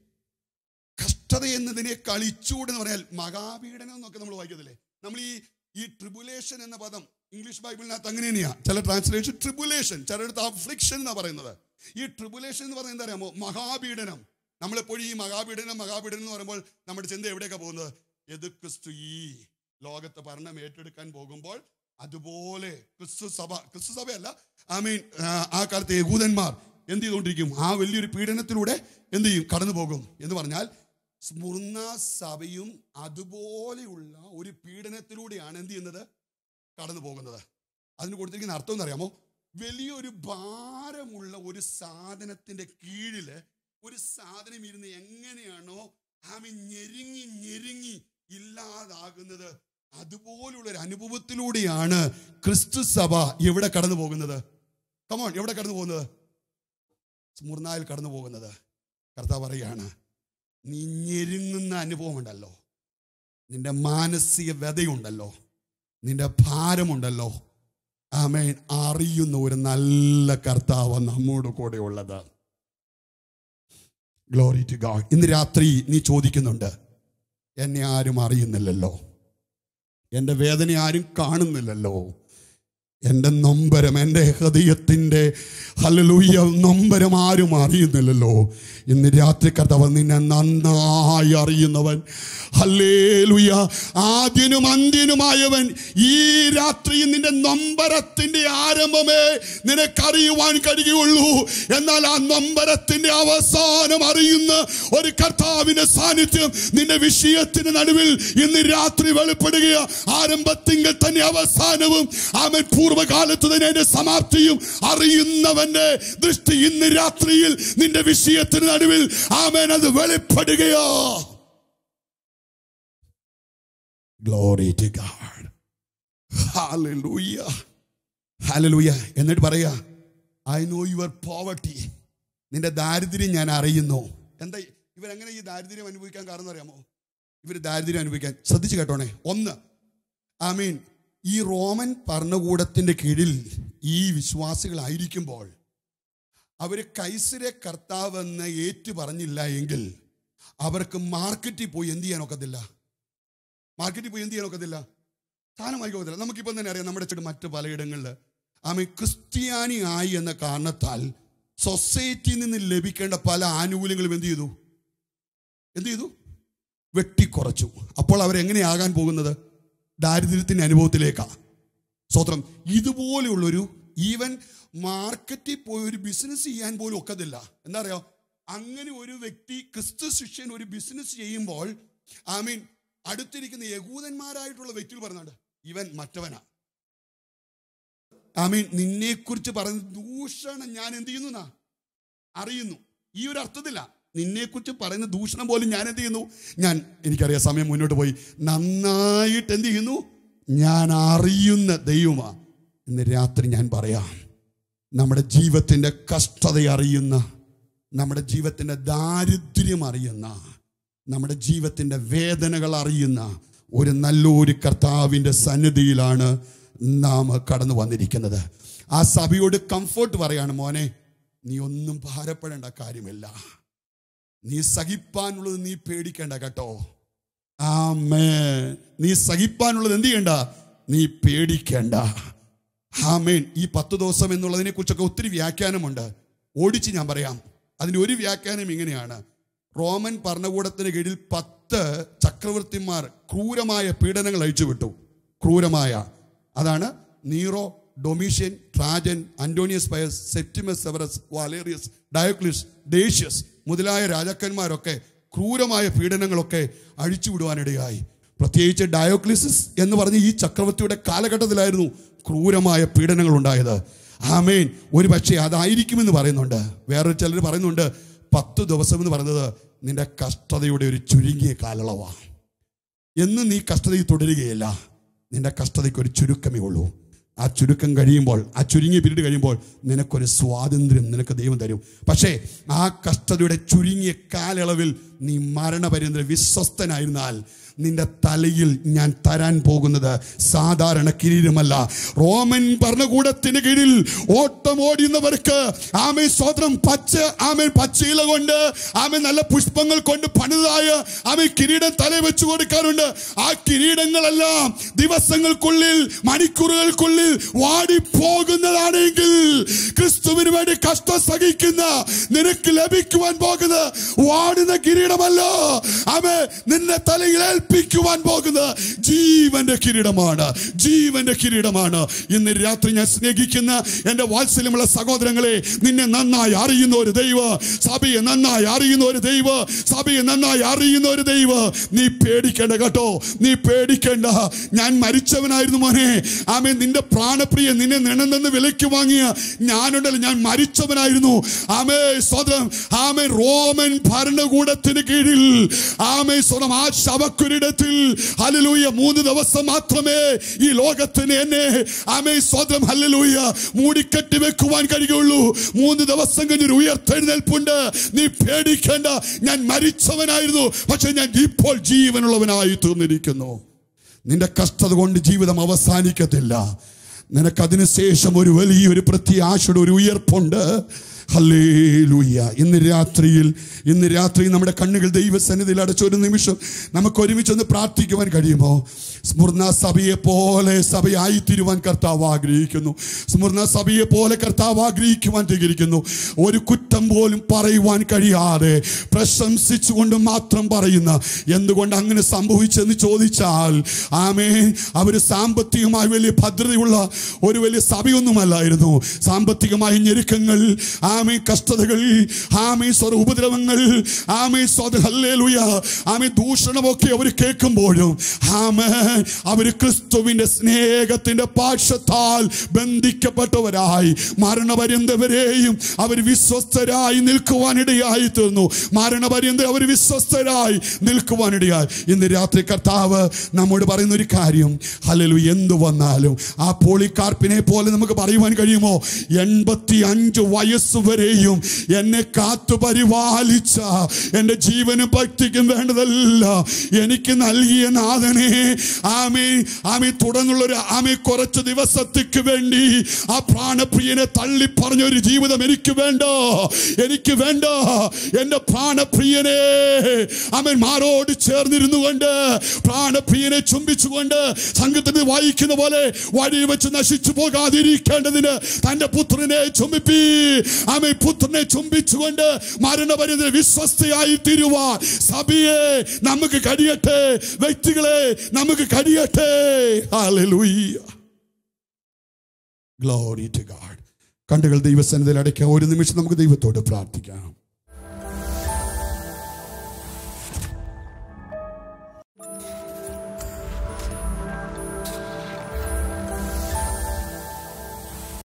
കഷ്ടത എന്നതിനെ കളിച്ചൂട് എന്ന് പറഞ്ഞാൽ മഹാപീഡനം എന്നൊക്കെ നമ്മൾ വായിക്കത്തില്ലേ നമ്മൾ ഈ ഈ ട്രിബുലേഷൻ എന്ന പദം ഇംഗ്ലീഷ് ബൈബിളിനകത്ത് അങ്ങനെ തന്നെയാ ചില ട്രാൻസ്ലേഷൻ ട്രിബുലേഷൻ ചിലയിടത്ത് അഫ്ലിക്ഷൻ എന്നാ പറയുന്നത് ഈ ട്രിബുലേഷൻ എന്ന് പറയുന്നത് എന്താ അറിയാമോ മഹാപീഡനം നമ്മളെപ്പോഴും ഈ മഹാപീഡനം മഹാപീഡനം എന്ന് പറയുമ്പോൾ നമ്മുടെ ചിന്ത എവിടെയൊക്കെ പോകുന്നത് എത് ക്രിസ്തു ഈ ലോകത്ത് ഭരണം ഏറ്റെടുക്കാൻ പോകുമ്പോൾ അതുപോലെ ക്രിസ്തു സഭ ക്രിസ്തു സഭയല്ല ഐ മീൻ ആ കാലത്തെ യഹൂദന്മാർ എന്ത് ചെയ്തുകൊണ്ടിരിക്കും ആ വലിയൊരു പീഡനത്തിലൂടെ എന്ത് ചെയ്യും കടന്നു പോകും എന്ന് പറഞ്ഞാൽ സ്മുർണ സഭയും അതുപോലെയുള്ള ഒരു പീഡനത്തിലൂടെയാണ് എന്ത് ചെയ്യുന്നത് കടന്നു പോകുന്നത് അതിന് കൊടുത്തിരിക്കുന്ന അർത്ഥം എന്നറിയാമോ വലിയൊരു ഭാരമുള്ള ഒരു സാധനത്തിന്റെ കീഴില് ഒരു സാധനം ഇരുന്ന് എങ്ങനെയാണോ ആമി ഞെരുങ്ങി ഞെരുങ്ങി ഇല്ലാതാകുന്നത് അതുപോലുള്ള ഒരു അനുഭവത്തിലൂടെയാണ് ക്രിസ്തു സഭ എവിടെ കടന്നു പോകുന്നത് കമോൺ എവിടെ കടന്നു പോകുന്നത് സ്മുർനായിൽ കടന്നു പോകുന്നത് കർത്താവ് പറയാണ് നീ ഞെരുങ്ങുന്ന അനുഭവമുണ്ടല്ലോ നിന്റെ മാനസിക വ്യതയുണ്ടല്ലോ നിന്റെ ഭാരമുണ്ടല്ലോ ആമേൻ അറിയുന്ന ഒരു നല്ല കർത്താവ് നമ്മോട് കൂടെ ഉള്ളത് ഗ്ലോറി ടു ഗാഡ് ഇന്ന് രാത്രി നീ ചോദിക്കുന്നുണ്ട് എന്നെ ആരും അറിയുന്നില്ലല്ലോ എൻ്റെ വേദന ആരും കാണുന്നില്ലല്ലോ എൻ്റെ നൊമ്പരം എൻ്റെ ഹൃദയത്തിൻ്റെ ഹലലൂയ നൊമ്പരം ആരും അറിയുന്നില്ലല്ലോ ഇന്ന് രാത്രി കർത്താവ് നിന്നെ നന്നായി അറിയുന്നവൻ ഹല്ലേലുയ ആദ്യനും അന്ത്യനുമായവൻ ഈ രാത്രി നിന്റെ നൊമ്പരത്തിന്റെ ആരംഭമേ നിനക്കറിയുവാൻ കഴിയുള്ളൂ എന്നാൽ ആ നൊമ്പരത്തിന്റെ അവസാനം അറിയുന്ന ഒരു കർത്താവിന്റെ സാന്നിധ്യം നിന്റെ വിഷയത്തിന് നടുവിൽ ഇന്ന് രാത്രി വെളിപ്പെടുക ആരംഭത്തിങ്കിൽ തന്നെ അവസാനവും അവൻ പൂർവ്വകാലത്ത് തന്നെ അതിന്റെ സമാപ്തിയും അറിയുന്നവന്റെ ദൃഷ്ടി ഇന്ന് രാത്രിയിൽ നിന്റെ വിഷയത്തിന് നടുവിൽ ആമേൻ അത് വെളിപ്പെടുകയോ ഗ്ലോറി ടു ഗാഡ് ഹാലലൂയ ഹാലലൂയ എന്നിട്ട് പറയാ ഐ നോ യുവർ പോവർട്ടി നിന്റെ ദാരിദ്ര്യം ഞാൻ അറിയുന്നു എന്താ ഇവരെങ്ങനെ ഈ ദാരിദ്ര്യം അനുഭവിക്കാൻ കാരണം അറിയാമോ ഇവർ ദാരിദ്ര്യം അനുഭവിക്കാൻ ശ്രദ്ധിച്ചു കേട്ടോണേ ഒന്ന് ഐ മീൻ ഈ റോമൻ ഭരണകൂടത്തിന്റെ കീഴിൽ ഈ വിശ്വാസികളായിരിക്കുമ്പോൾ അവർ കൈസരെ കർത്താവെന്ന് ഏറ്റു പറഞ്ഞില്ല എങ്കിൽ അവർക്ക് മാർക്കറ്റിൽ പോയി എന്ത് ചെയ്യാൻ ഒക്കത്തില്ല മാർക്കറ്റിൽ പോയി എന്ത് ചെയ്യാൻ ഒക്കത്തില്ല സാധനം വാങ്ങിക്കാൻ ഒക്കത്തില്ല നമുക്കിപ്പം തന്നെ അറിയാം നമ്മുടെ ചുറ്റും മറ്റ് പലയിടങ്ങളിൽ ആമേ ക്രിസ്ത്യാനി ആയി എന്ന കാരണത്താൽ സൊസൈറ്റിയിൽ നിന്ന് ലഭിക്കേണ്ട പല ആനുകൂല്യങ്ങളും എന്ത് ചെയ്തു എന്ത് ചെയ്തു വെട്ടിക്കുറച്ചു അപ്പോൾ അവരെങ്ങനെയാകാൻ പോകുന്നത് ദാരിദ്ര്യത്തിന്റെ അനുഭവത്തിലേക്കാ സ്വത്രം ഇതുപോലെയുള്ളൊരു ഈവൻ മാർക്കറ്റിൽ പോയി ഒരു ബിസിനസ് ചെയ്യാൻ പോലും ഒക്കത്തില്ല എന്താ പറയാ അങ്ങനെ ഒരു വ്യക്തി ക്രിസ്തു ശിഷ്യൻ ഒരു ബിസിനസ് ചെയ്യുമ്പോൾ ഐ മീൻ അടുത്തിരിക്കുന്ന യഹൂദന്മാരായിട്ടുള്ള വ്യക്തികൾ പറഞ്ഞുണ്ട് ഇവൻ മറ്റവനാ ഐ മീൻ നിന്നെ കുറിച്ച് പറയുന്ന ദൂഷണം ഞാൻ എന്ത് ചെയ്യുന്നു എന്നാ അറിയുന്നു ഈ ഒരു അർത്ഥത്തില്ല നിന്നെക്കുറിച്ച് പറയുന്ന ദൂഷണം പോലും ഞാൻ എന്ത് ചെയ്യുന്നു ഞാൻ എനിക്കറിയാം സമയം മുന്നോട്ട് പോയി നന്നായിട്ട് എന്ത് ചെയ്യുന്നു ഞാൻ അറിയുന്ന ദൈവമാ ഇന്ന് രാത്രി ഞാൻ പറയാം നമ്മുടെ ജീവിതത്തിൻ്റെ കഷ്ടത അറിയുന്ന നമ്മുടെ ജീവിതത്തിൻ്റെ ദാരിദ്ര്യം അറിയുന്ന നമ്മുടെ ജീവിതത്തിൻ്റെ വേദനകൾ അറിയുന്ന ഒരു നല്ലൊരു കർത്താവിൻ്റെ സന്നിധിയിലാണ് നാം കടന്നു വന്നിരിക്കുന്നത് ആ സഭയോട് കംഫർട്ട് പറയാണ് മോനെ നീ ഒന്നും ഭാരപ്പെടേണ്ട കാര്യമില്ല നീ സഹിപ്പാനുള്ളത് നീ പേടിക്കേണ്ട കേട്ടോ ആമേ നീ സഹിപ്പാനുള്ളത് എന്ത് ചെയ്യണ്ട നീ പേടിക്കേണ്ട ആമേൻ ഈ പത്ത് ദിവസം എന്നുള്ളതിനെ കുറിച്ചൊക്കെ ഒത്തിരി വ്യാഖ്യാനമുണ്ട് ഓടിച്ച് ഞാൻ പറയാം അതിന്റെ ഒരു വ്യാഖ്യാനം ഇങ്ങനെയാണ് റോമൻ ഭരണകൂടത്തിന് കീഴിൽ പത്ത് ചക്രവർത്തിമാർ ക്രൂരമായ പീഡനങ്ങൾ അഴിച്ചുവിട്ടു ക്രൂരമായ അതാണ് Nero Domitian Trajan Antonius Pius Septimius Severus Valerius Diocles Decius മുതലായ രാജാക്കന്മാരൊക്കെ ക്രൂരമായ പീഡനങ്ങളൊക്കെ അഴിച്ചുവിടുവാനിടയായി പ്രത്യേകിച്ച് ഡയോക്ലിസിസ് എന്ന് പറഞ്ഞ ഈ ചക്രവർത്തിയുടെ കാലഘട്ടത്തിലായിരുന്നു ക്രൂരമായ പീഡനങ്ങൾ ഉണ്ടായത് ആമേൻ ഒരു പക്ഷേ അതായിരിക്കുമെന്ന് പറയുന്നുണ്ട് വേറൊരു ചിലർ പറയുന്നുണ്ട് പത്ത് ദിവസം എന്ന് പറയുന്നത് നിന്റെ കഷ്ടതയുടെ ഒരു ചുരുങ്ങിയ കാലയളവാണ് എന്ന് നീ കഷ്ടതയിൽ തുടരുകയില്ല നിന്റെ കഷ്ടതയ്ക്ക് ഒരു ചുരുക്കമേ ഉള്ളൂ ആ ചുരുക്കം കഴിയുമ്പോൾ ആ ചുരുങ്ങിയ പീരീഡ് കഴിയുമ്പോൾ നിനക്കൊരു സ്വാതന്ത്ര്യം നിനക്ക് ദൈവം തരും പക്ഷേ ആ കഷ്ടതയുടെ ചുരുങ്ങിയ കാലയളവിൽ നീ മരണപര്യന്തരം വിശ്വസ്തനായിരുന്നാൽ നിന്റെ തലയിൽ ഞാൻ തരാൻ പോകുന്നത് സാധാരണ കിരീടമല്ല റോമൻ ഭരണകൂടത്തിന് കീഴിൽ ഓട്ടം ഓടുന്നവർക്ക് ആമേ സ്വതന്ത്രം പച്ച ആമേ പച്ചയില കൊണ്ട് ആമേ നല്ല പുഷ്പങ്ങൾ കൊണ്ട് പണിതായ ആമേ കിരീടം തല വെച്ചു കൊടുക്കാറുണ്ട് ആ കിരീടങ്ങളെല്ലാം ദിവസങ്ങൾക്കുള്ളിൽ മണിക്കൂറുകൾക്കുള്ളിൽ വാടിപ്പോകുന്നതാണെങ്കിൽ ക്രിസ്തുവിന് വേണ്ടി കഷ്ടം സഹിക്കുന്ന നിനക്ക് ലഭിക്കുവാൻ പോകുന്നത് വാടുന്ന കിരീടമല്ലോ ആമേ നിന്നെ തലയിൽ ഏൽപ്പിക്കുവാൻ പോകുന്നത് ജീവന്റെ കിരീടമാണ് ജീവന്റെ കിരീടമാണ് ഇന്ന് രാത്രി ഞാൻ സ്നേഹിക്കുന്ന എന്റെ വാത്സല്യമുള്ള സഹോദരങ്ങളെ നിന്നെ നന്നായി അറിയുന്ന ഒരു ദൈവ സഭയെ നന്നായി അറിയുന്ന ഒരു ദൈവ സഭയെ നന്നായി അറിയുന്ന ഒരു ദൈവ നീ പേടിക്കേണ്ട കേട്ടോ നീ പേടിക്കേണ്ട ഞാൻ മരിച്ചവനായിരുന്നു മോനെ ആമേ നിന്റെ പ്രാണപ്രിയ നിന്നെ നിണന്നെന്ന് വിലയ്ക്ക് വാങ്ങിയ ഞാനുണ്ടല്ലോ ഞാൻ മരിച്ചവനായിരുന്നു ആമേ സ്വതം ആമേ റോമൻ ഭരണകൂടത്തിന് കീഴിൽ ആമേ സ്വതം ആ ശവക്കുരു ഒരിടത്തിൽ ഹല്ലേലൂയ മൂന്ന് ദിവസം മാത്രമേ ഈ ലോകത്തിന് എന്നെ ആമേ സ്വതം ഹല്ലേലൂയ മൂടിക്കെട്ടി വെക്കുവാൻ കഴിയുള്ളൂ മൂന്ന് ദിവസം കഴിഞ്ഞൊരു ഉയർത്തെഴുന്നേൽപ്പുണ്ട് നീ പേടിക്കേണ്ട ഞാൻ മരിച്ചവനായിരുന്നു പക്ഷെ ഞാൻ ഇപ്പോൾ ജീവനുള്ളവനായി തീർന്നിരിക്കുന്നു നിന്റെ കഷ്ടത കൊണ്ട് ജീവിതം അവസാനിക്കത്തില്ല നിനക്കതിനു ശേഷം ഒരു വലിയൊരു പ്രത്യാശയുടെ ഒരു ഉയർപ്പുണ്ട് ഹല്ലേലൂയ ഇന്ന് രാത്രിയിൽ ഇന്ന് രാത്രി നമ്മുടെ കണ്ണുകൾ ദൈവസന്നിധിയിൽ അടച്ച ഒരു നിമിഷം നമുക്ക് ഒരുമിച്ചൊന്ന് പ്രാർത്ഥിക്കുവാൻ കഴിയുമോ സ്മൃണ സഭയെ പോലെ സഭയായി തീരുവാൻ കർത്താവ് ആഗ്രഹിക്കുന്നു സ്മൃണ സഭയെ പോലെ കർത്താവ് ആഗ്രഹിക്കുവാൻ തിരിക്കുന്നു ഒരു കുറ്റം പോലും പറയുവാൻ കഴിയാതെ പ്രശംസിച്ചുകൊണ്ട് മാത്രം പറയുന്ന എന്തുകൊണ്ട് അങ്ങനെ സംഭവിച്ചെന്ന് ചോദിച്ചാൽ ആമേ അവര് സാമ്പത്തികമായി വലിയ ഭദ്രതയുള്ള ഒരു വലിയ സഭയൊന്നുമല്ലായിരുന്നു സാമ്പത്തികമായ ഞെരുക്കങ്ങൾ ആമേ കഷ്ടതകൾ ആമേ സ്വര ഉപദ്രവങ്ങൾ ആമേ സ്വത ഹല്ലേലൂയ ആമേ ദൂഷണമൊക്കെ അവർ കേൾക്കുമ്പോഴും ആമേ അവര് ക്രിസ്തുവിന്റെ സ്നേഹത്തിന്റെ പാക്ഷത്താൽ ബന്ധിക്കപ്പെട്ടവരായി മരണപര്യന്തവരെയും അവർ വിശ്വസ്തരായി നിൽക്കുവാനിടയായി തീർന്നു മരണപര്യന്തം അവർ വിശ്വസ്തരായി നിൽക്കുവാനിടയായി ഇന്ന് രാത്രി കർത്താവ് നമ്മോട് പറയുന്ന ഒരു കാര്യം ഹലലു എന്തു വന്നാലും ആ പോളിക്കാർപ്പിനെ പോലെ നമുക്ക് പറയുവാൻ കഴിയുമോ എൺപത്തി അഞ്ച് വയസ്സ് വരെയും എന്നെ കാത്തു പരിപാലിച്ച എൻ്റെ ജീവനും ഭക്തിക്കും വേണ്ടതല്ല എനിക്ക് നൽകിയ നാഥനെ ആമേ ആമേ തുടർന്നുള്ള ഒരു ആമേ കുറച്ച് ദിവസത്തേക്ക് വേണ്ടി ആ പ്രാണപ്രിയനെ തള്ളി പറഞ്ഞ ഒരു ജീവിതം എനിക്ക് വേണ്ട എനിക്ക് വേണ്ട എൻ്റെ പ്രാണപ്രിയനെ അവൻ മാറോട് ചേർന്നിരുന്നു കൊണ്ട് പ്രാണപ്രിയനെ ചുംബിച്ചുകൊണ്ട് സംഘത്തിന് വായിക്കുന്ന പോലെ വഴി വെച്ച് നശിച്ചു പോകാതിരിക്കേണ്ടതിന് തന്റെ പുത്രനെ ചുംബിപ്പി ആമേ പുത്രനെ ചുംബിച്ചുകൊണ്ട് മരണപര്യന്തര വിശ്വസ്തയായി തീരുവാൻ സഭയെ നമുക്ക് കഴിയട്ടെ വ്യക്തികളെ നമുക്ക് കഴിയട്ടെ Hallelujah. Glory to God. കണ്ടുകൾ ദൈവസന്നിധിയിൽ അടയ്ക്കാം ഒരു നിമിഷം നമുക്ക് ദൈവത്തോട് പ്രാർത്ഥിക്കാം